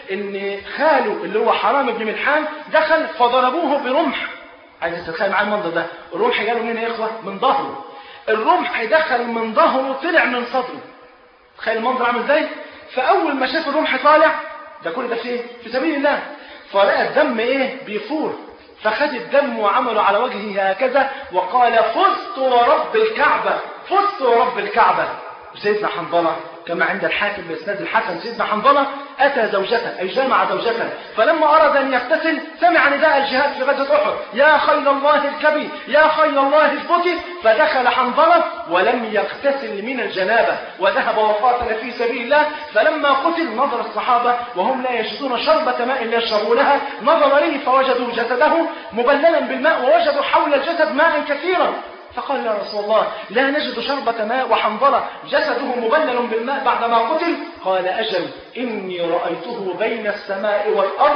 ان خاله اللي هو حرام بن ملحان دخل فضربوه برمح عايز تتخيل معايا المنظر ده الرمح جاله منين يا اخوه من ظهره الرمح دخل من ظهره طلع من صدره تخيل المنظر عامل ازاي فاول ما شاف الرمح طالع ده كل ده فين في سبيل الله فلقى الدم ايه بيفور فخد الدم وعمله على وجهه هكذا وقال فزت ورب الكعبة فزت ورب الكعبة سيدنا حنظلة كما عند الحاكم بإسناد الحسن سيدنا حنظلة أتى زوجته أي جامع زوجته فلما أراد أن يغتسل سمع نداء الجهاد في غزوة أحد يا خيل الله الكبي يا خيل الله الفتي فدخل حنظلة ولم يغتسل من الجنابة وذهب وقاتل في سبيل الله فلما قتل نظر الصحابة وهم لا يجدون شربة ماء يشربونها نظر إليه فوجدوا جسده مبللا بالماء ووجدوا حول الجسد ماء كثيرا فقال يا رسول الله لا نجد شربة ماء وحنظلة جسده مبلل بالماء بعدما قتل قال أجل إني رأيته بين السماء والأرض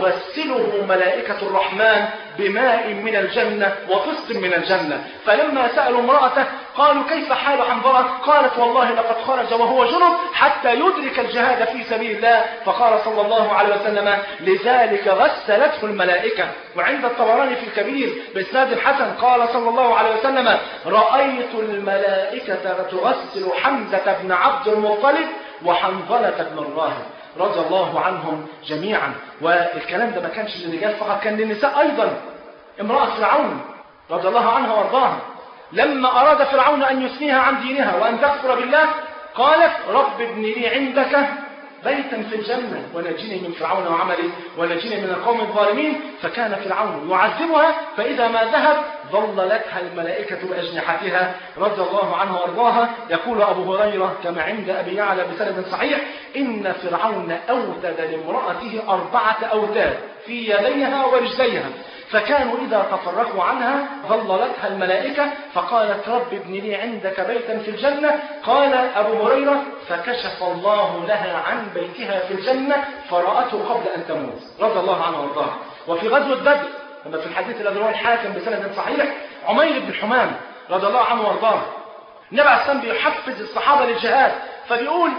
تغسله ملائكة الرحمن بماء من الجنة وقسط من الجنة فلما سألوا امرأته قالوا كيف حال حنظلة قالت والله لقد خرج وهو جنب حتى يدرك الجهاد في سبيل الله فقال صلى الله عليه وسلم لذلك غسلته الملائكة وعند الطبراني في الكبير بإسناد الحسن قال صلى الله عليه وسلم رأيت الملائكة تغسل حمزة بن عبد المطلب وحنظلة بن الراهب رضي الله عنهم جميعا والكلام ده ما كانش للرجال فقط كان للنساء أيضا امرأة فرعون رضي الله عنها وارضاها لما أراد فرعون أن يثنيها عن دينها وأن تكفر بالله قالت رب ابن لي عندك بيتا في الجنة ونجني من فرعون وعمله ونجني من القوم الظالمين فكان فرعون يعذبها فإذا ما ذهب ظللتها الملائكة بأجنحتها رضي الله عنه وارضاها يقول أبو هريرة كما عند أبي يعلى بسند صحيح إن فرعون أوتد لامرأته أربعة أوتاد في يديها ورجليها فكانوا إذا تفرقوا عنها ظللتها الملائكة فقالت رب ابن لي عندك بيتا في الجنة قال أبو هريرة فكشف الله لها عن بيتها في الجنة فرأته قبل أن تموت رضي الله عنه وارضاه وفي غزوة بدر كما في الحديث الذي رواه الحاكم بسند صحيح عمير بن حمام رضي الله عنه وارضاه النبي عليه الصلاة بيحفز الصحابة للجهاد فبيقول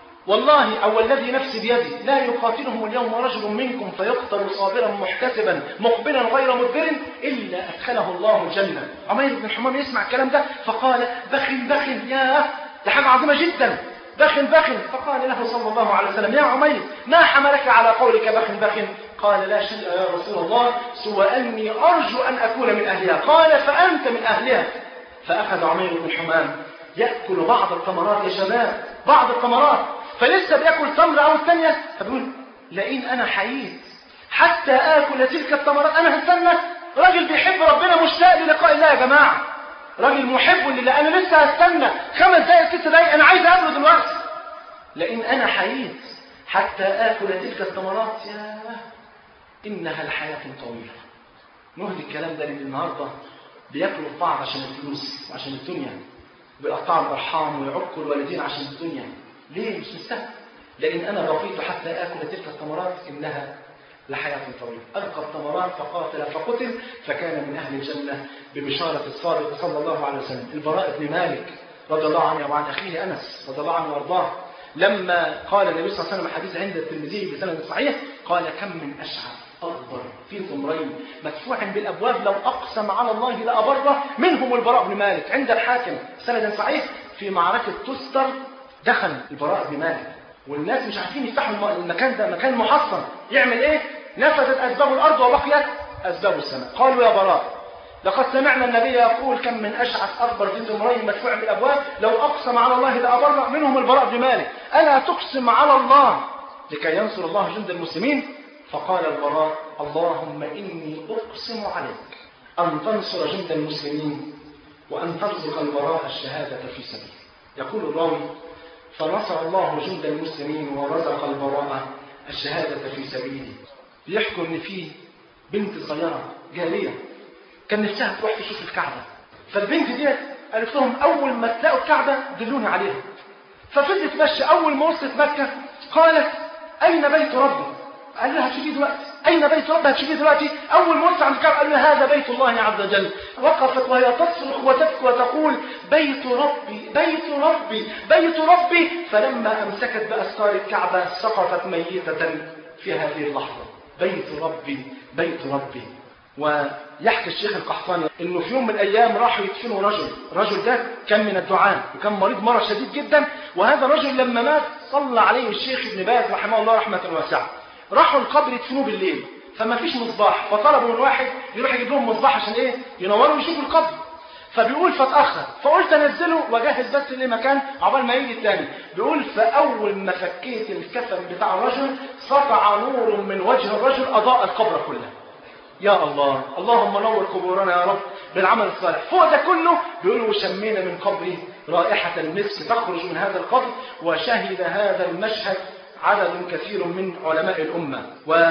والله أو الذي نفسي بيدي لا يقاتلهم اليوم رجل منكم فيقتل صابرا محتسبا مقبلا غير مدبر إلا أدخله الله الجنة عمير بن حمام يسمع الكلام ده فقال بخل بخل يا ده حاجة عظيمة جدا بخل بخل فقال له صلى الله عليه وسلم يا عمير ما حملك على قولك بخل بخل قال لا شيء يا رسول الله سوى أني أرجو أن أكون من أهلها قال فأنت من أهلها فأخذ عمير بن حمام يأكل بعض الثمرات يا شباب بعض الثمرات فلسه بياكل تمرة أو الثانية فبيقول لئن أنا حييت حتى آكل تلك الثمرات أنا هستنى راجل بيحب ربنا مشتاق للقاء الله يا جماعة راجل محب لله أنا لسه هستنى خمس دقايق ست دقايق أنا عايز أقابله دلوقتي لئن أنا حييت حتى آكل تلك الثمرات يا إنها الحياة طويلة نهدي الكلام ده لأن النهاردة بياكلوا في بعض عشان الفلوس وعشان الدنيا بيقطعوا الأرحام ويعكوا الوالدين عشان الدنيا ليه مش مستاهل لأن أنا رفيت حتى آكل تلك الثمرات إنها لحياة طويلة ألقى الثمرات فقاتل فقتل فكان من أهل الجنة ببشارة الصادق صلى الله عليه وسلم البراء بن مالك رضي الله عنه وعن أخيه أنس رضي الله عنه وارضاه لما قال النبي صلى الله عليه وسلم حديث عند الترمذي بسند صحيح قال كم من أشعث أغبر في ثمرين مدفوع بالأبواب لو أقسم على الله لأبره منهم البراء بن مالك عند الحاكم سند صحيح في معركة تستر دخل البراء بن مالك والناس مش عارفين يفتحوا المكان ده مكان محصن يعمل ايه نفذت أسباب الأرض وبقيت أسباب السماء قالوا يا براء لقد سمعنا النبي يقول كم من أشعث أكبر ذي ثمرين مدفوع بالأبواب لو أقسم على الله لأبر منهم البراء بن مالك ألا تقسم على الله لكي ينصر الله جند المسلمين فقال البراء اللهم إني أقسم عليك أن تنصر جند المسلمين وأن ترزق البراء الشهادة في سبيل يقول الراوي فنصر الله جند المسلمين ورزق البراء الشهادة في سبيله بيحكوا ان في بنت صغيرة جارية كان نفسها تروح تشوف الكعبة فالبنت دي قالت لهم أول ما تلاقوا الكعبة دلوني عليها ففضلت تمشي أول ما وصلت مكة قالت أين بيت ربي؟ قال لها هتشوفيه دلوقتي أين بيت ربي هتشوفيه دلوقتي أول ما وصلت عند الكعبة قال لها هذا بيت الله عز وجل وقفت وهي تصرخ وتبكي وتقول بيت ربي بيت ربي بيت ربي فلما أمسكت بأستار الكعبة سقطت ميتة في هذه اللحظة بيت ربي بيت ربي ويحكي الشيخ القحطاني انه في يوم من الايام راحوا يدفنوا رجل الرجل ده كان من الدعاء وكان مريض مرض شديد جدا وهذا الرجل لما مات صلى عليه الشيخ ابن باز رحمه الله رحمه واسعه راحوا القبر يدفنوه بالليل فما فيش مصباح فطلبوا من واحد يروح يجيب لهم مصباح عشان ايه ينوروا ويشوفوا القبر فبيقول فاتاخر فقلت انزله واجهز بس لمكان عقبال ما يجي الثاني بيقول فاول ما فكيت الكفن بتاع الرجل سطع نور من وجه الرجل اضاء القبر كله يا الله اللهم نور قبورنا يا رب بالعمل الصالح فوق ده كله بيقولوا شمينا من قبري رائحة المسك تخرج من هذا القبر وشهد هذا المشهد عدد كثير من علماء الأمة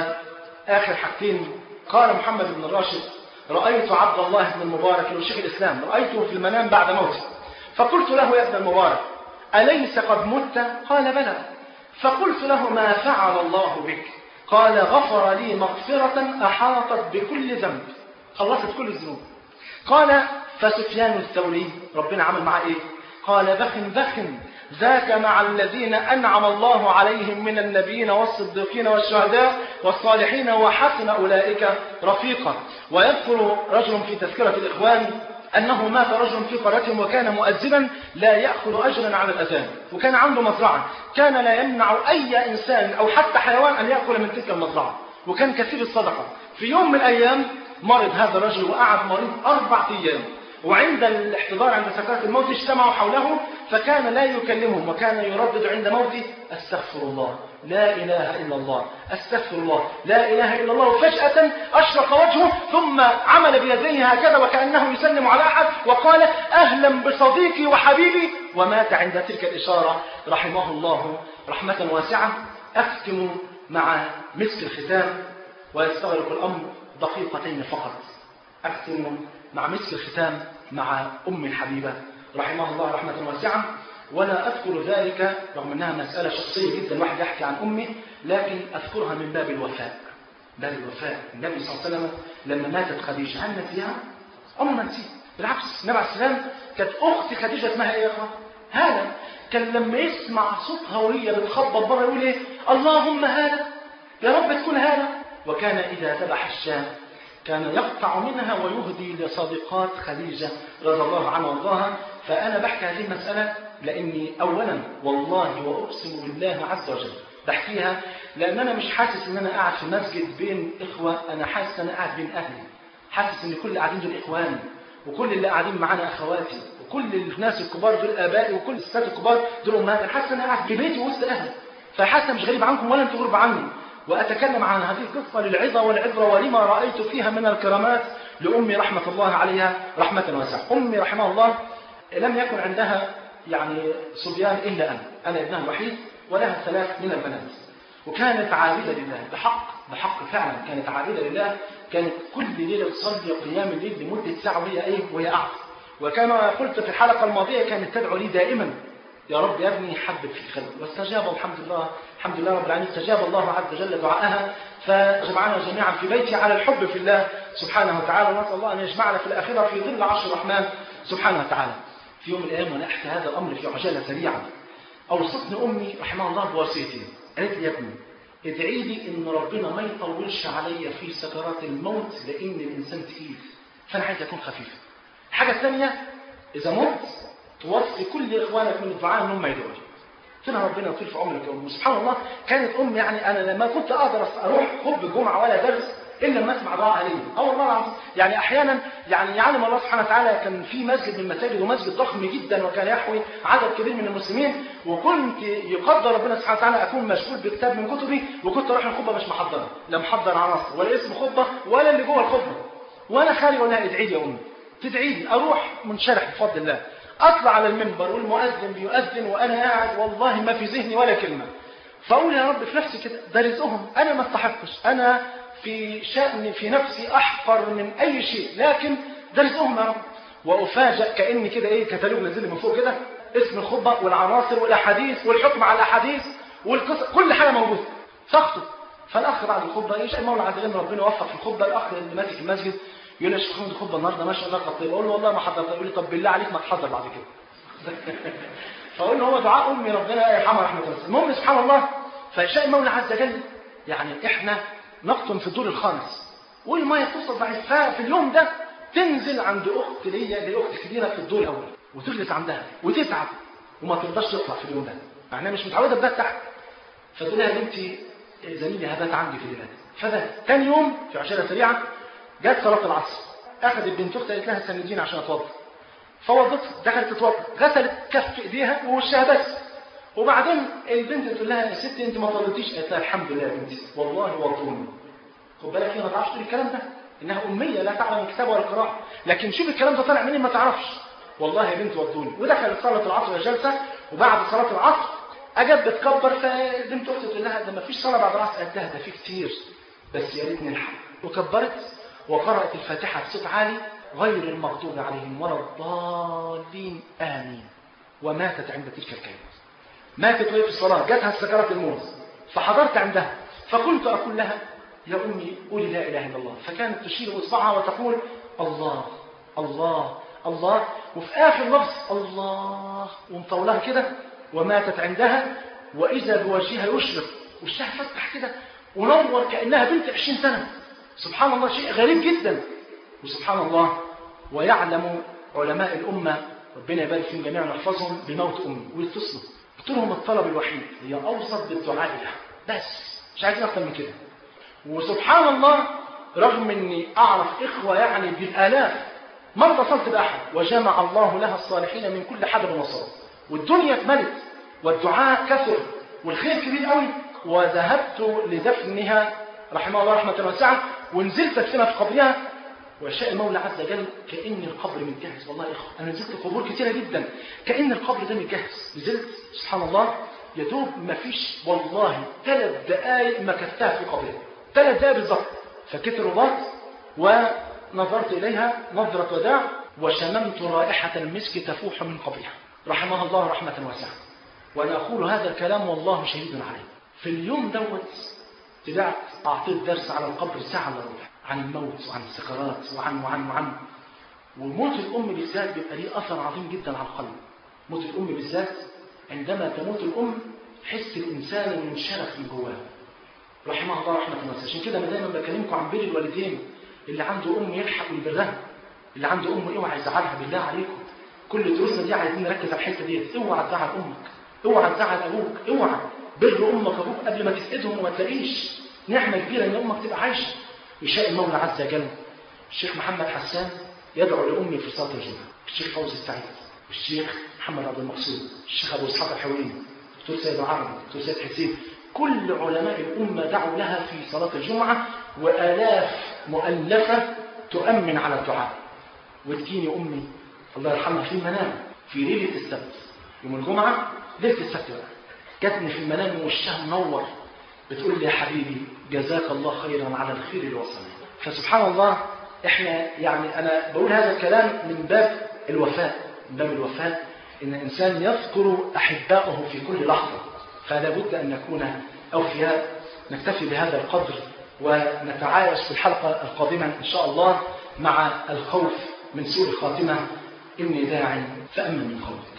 وآخر حاجتين قال محمد بن الراشد رأيت عبد الله بن المبارك شيخ الإسلام رأيته في المنام بعد موته فقلت له يا ابن المبارك أليس قد مت قال بلى فقلت له ما فعل الله بك قال غفر لي مغفرة أحاطت بكل ذنب خلصت كل الذنوب قال فسفيان الثوري ربنا عمل معاه ايه قال بخ بخ ذاك مع الذين أنعم الله عليهم من النبيين والصديقين والشهداء والصالحين وحسن أولئك رفيقا ويذكر رجل في تذكرة الإخوان أنه مات رجل في قريتهم وكان مؤذنا لا يأخذ أجرا على الأذان وكان عنده مزرعة كان لا يمنع أي إنسان أو حتى حيوان أن يأكل من تلك المزرعة وكان كثير الصدقة في يوم من الأيام مرض هذا الرجل وقعد مريض أربع أيام وعند الاحتضار عند سكرات الموت اجتمعوا حوله فكان لا يكلمهم وكان يردد عند موته استغفر الله لا إله إلا الله استغفر الله لا إله إلا الله وفجأة أشرق وجهه ثم عمل بيديه هكذا وكأنه يسلم على أحد وقال أهلا بصديقي وحبيبي ومات عند تلك الإشارة رحمه الله رحمة واسعة أختم مع مسك الختام ويستغرق الأمر دقيقتين فقط أختم مع مسك الختام مع أم الحبيبة رحمه الله رحمة واسعة ولا أذكر ذلك رغم أنها مسألة شخصية جدا الواحد يحكي عن أمي لكن أذكرها من باب الوفاء باب الوفاء النبي صلى الله عليه وسلم لما ماتت خديجة هل نسيها؟ عمر ما نسيها بالعكس النبي عليه السلام كانت أخت خديجة اسمها إيه يا أخوة؟ هذا كان لما يسمع صوتها وهي بتخبط بره يقول إيه؟ اللهم هذا يا رب تكون هذا وكان إذا ذبح الشام كان يقطع منها ويهدي لصديقات خديجة رضي الله عنها وارضاها فأنا بحكي هذه المسألة لأني أولا والله وأقسم بالله عز وجل بحكيها لأن أنا مش حاسس إن أنا قاعد في مسجد بين إخوة أنا حاسس إن أنا قاعد بين أهلي حاسس إن كل اللي قاعدين دول إخواني وكل اللي قاعدين معانا أخواتي وكل الناس الكبار دول آبائي وكل الستات الكبار دول أمهاتي أنا حاسس إن أنا قاعد في بيتي وسط أهلي فحاسس مش غريب عنكم ولا أنتم غرب عني وأتكلم عن هذه القصة للعظة والعبرة ولما رأيت فيها من الكرامات لأمي رحمة الله عليها رحمة واسعة أمي رحمه الله لم يكن عندها يعني صبيان إلا أنا أنا ابنها الوحيد ولها ثلاث من البنات وكانت عابدة لله بحق بحق فعلا كانت عابدة لله كانت كل ليلة تصلي قيام الليل لمدة ساعة وهي إيه وهي قاعدة وكما قلت في الحلقة الماضية كانت تدعو لي دائما يا رب يا ابني حبب في الخير واستجاب الحمد لله الحمد لله رب العالمين استجاب الله عز وجل دعاءها فجمعنا جميعا في بيتي على الحب في الله سبحانه وتعالى ونسأل الله أن يجمعنا في الآخرة في ظل عرش الرحمن سبحانه وتعالى في يوم من الأيام وأنا أحكي هذا الأمر في عجالة سريعة أوصتني أمي رحمه الله بوصيتين قالت لي يا ابني ادعي لي إن ربنا ما يطولش عليا في سكرات الموت لأن الإنسان تقيل فأنا عايز أكون خفيف الحاجة الثانية إذا مت توصي كل إخوانك من الدعاء أنهم ما يدعوا لي قلت لها ربنا يطول في عمرك يا أم سبحان الله كانت أم يعني أنا لما كنت أقدر أروح خطبة الجمعة ولا درس إلا لما أسمع دعاء عليه أه والله العظيم يعني أحيانا يعني يعلم الله سبحانه وتعالى كان في مسجد من المساجد ومسجد ضخم جدا وكان يحوي عدد كبير من المسلمين وكنت يقدر ربنا سبحانه وتعالى أكون مشغول بكتاب من كتبي وكنت أروح الخطبة مش محضرة لا محضر عناصر ولا اسم خطبة ولا اللي جوه الخطبة وأنا خارج أقول لها ادعي لي يا أمي تدعي لي أروح منشرح بفضل الله أطلع على المنبر والمؤذن بيؤذن وأنا قاعد والله ما في ذهني ولا كلمة فأقول يا رب في نفسي كده ده رزقهم أنا ما استحقش أنا في شأن في نفسي أحقر من أي شيء لكن ده رزقهم يا رب وأفاجأ كأني كده إيه كتالوج نزل من فوق كده اسم الخطبة والعناصر والأحاديث والحكم على الأحاديث والقصة كل حاجة موجودة فاخطب فالأخ بعد الخطبة إيش المولى عز وجل ربنا وفق في الخطبة الأخ اللي ماسك المسجد يقول لي يا شيخ محمد الخطبه النهارده ما شاء الله خطيب اقول له والله ما حضرت يقول لي طب بالله عليك ما تحضر بعد كده فاقول له هو دعاء امي ربنا يرحمها رحمه الله المهم سبحان الله فشاء المولى عز وجل يعني احنا نقطن في الدور الخامس والميه توصل ضعيف ففي اليوم ده تنزل عند اخت ليا لاخت كبيره في الدور الاول وتجلس عندها وتتعب وما ترضاش تطلع في اليوم ده معناها مش متعوده تبات تحت فتقول لها يا بنتي زميلي هبات عندي في الليله فده تاني يوم في عشرة سريعه جت صلاه العصر اخذت بنت اختها قالت لها سندين عشان اتوضا فوضت دخلت تتوضا غسلت كف ايديها ووشها بس وبعدين البنت تقول لها يا ستي انت ما طلبتيش قالت لها الحمد لله يا بنتي والله وضوني خد بالك هي ما تعرفش تقول الكلام ده انها اميه لا تعلم الكتاب ولا القراءه لكن شوف الكلام ده طالع منين ما تعرفش والله يا بنت وضوني ودخلت صلاه العصر وهي جالسه وبعد صلاه العصر اجت بتكبر فبنت اختي تقول لها ده ما فيش صلاه بعد العصر قالت لها ده في كتير بس يا ريت نلحق وكبرت وقرات الفاتحه بصوت عالي غير المغضوب عليهم ولا الضالين امين وماتت عند تلك الكلمه ماتت وهي في الصلاه جاتها سكرات الموت فحضرت عندها فكنت اقول لها يا امي قولي لا اله الا الله فكانت تشير اصبعها وتقول الله الله الله وفي اخر لفظ الله ومطولها كده وماتت عندها واذا بوجهها يشرق وشها فتح كده ونور كانها بنت 20 سنه سبحان الله شيء غريب جدا وسبحان الله ويعلم علماء الامه ربنا يبارك فيهم جميعا ويحفظهم بموت امي ويتصلوا قلت لهم الطلب الوحيد هي اوسط بالدعاء لها بس مش عايزين اكتر من كده وسبحان الله رغم اني اعرف اخوه يعني بالالاف ما اتصلت باحد وجمع الله لها الصالحين من كل حدب وصوب والدنيا اتملت والدعاء كثر والخير كبير قوي وذهبت لدفنها رحمه الله رحمه واسعه ونزلت ادفنها في قبرها وشاء المولى عز وجل كأن القبر متجهز والله يا إخوة أنا نزلت قبور كتيرة جدا كأن القبر ده متجهز نزلت سبحان الله يا دوب ما فيش والله ثلاث دقايق ما كفتها في قبرها ثلاث دقايق بالظبط فكت الرباط ونظرت إليها نظرة وداع وشممت رائحة المسك تفوح من قبرها رحمها الله رحمة واسعة وأنا أقول هذا الكلام والله شهيد عليه في اليوم دوت طلعت أعطيت درس على القبر ساعة إلا ربع عن الموت وعن السكرات وعن وعن وعن وموت الأم بالذات بيبقى ليه أثر عظيم جدا على القلب موت الأم بالذات عندما تموت الأم حس الإنسان منشرح من جواه رحمه الله رحمة الله عشان كده أنا دايما بكلمكم عن بر الوالدين اللي عنده أم يلحق ويبرها اللي عنده أم اوعى يزعلها بالله عليكم كل دروسنا دي عايزين نركز على الحتة ديت اوعى تزعل أمك اوعى تزعل أبوك اوعى بر أمك وأبوك قبل ما تفقدهم وما تلاقيش نعمة كبيرة إن أمك تبقى عايشة يشاء المولى عز وجل الشيخ محمد حسان يدعو لأمي في صلاة الجمعة الشيخ فوزي السعيد الشيخ محمد عبد المقصود الشيخ أبو إسحاق الحويني دكتور سيد عربي دكتور سيد حسين كل علماء الأمة دعوا لها في صلاة الجمعة وآلاف مؤلفة تؤمن على الدعاء وتجيني أمي الله يرحمها في المنام في ليلة السبت يوم الجمعة ليلة السبت بقى جاتني في المنام وشها منور بتقول لي يا حبيبي جزاك الله خيرا على الخير اللي وصلنا فسبحان الله احنا يعني انا بقول هذا الكلام من باب الوفاء من باب الوفاء ان الانسان يذكر احبائه في كل لحظه فلا بد ان نكون اوفياء نكتفي بهذا القدر ونتعايش في الحلقه القادمه ان شاء الله مع الخوف من سوء الخاتمه اني داع فامن من خوفي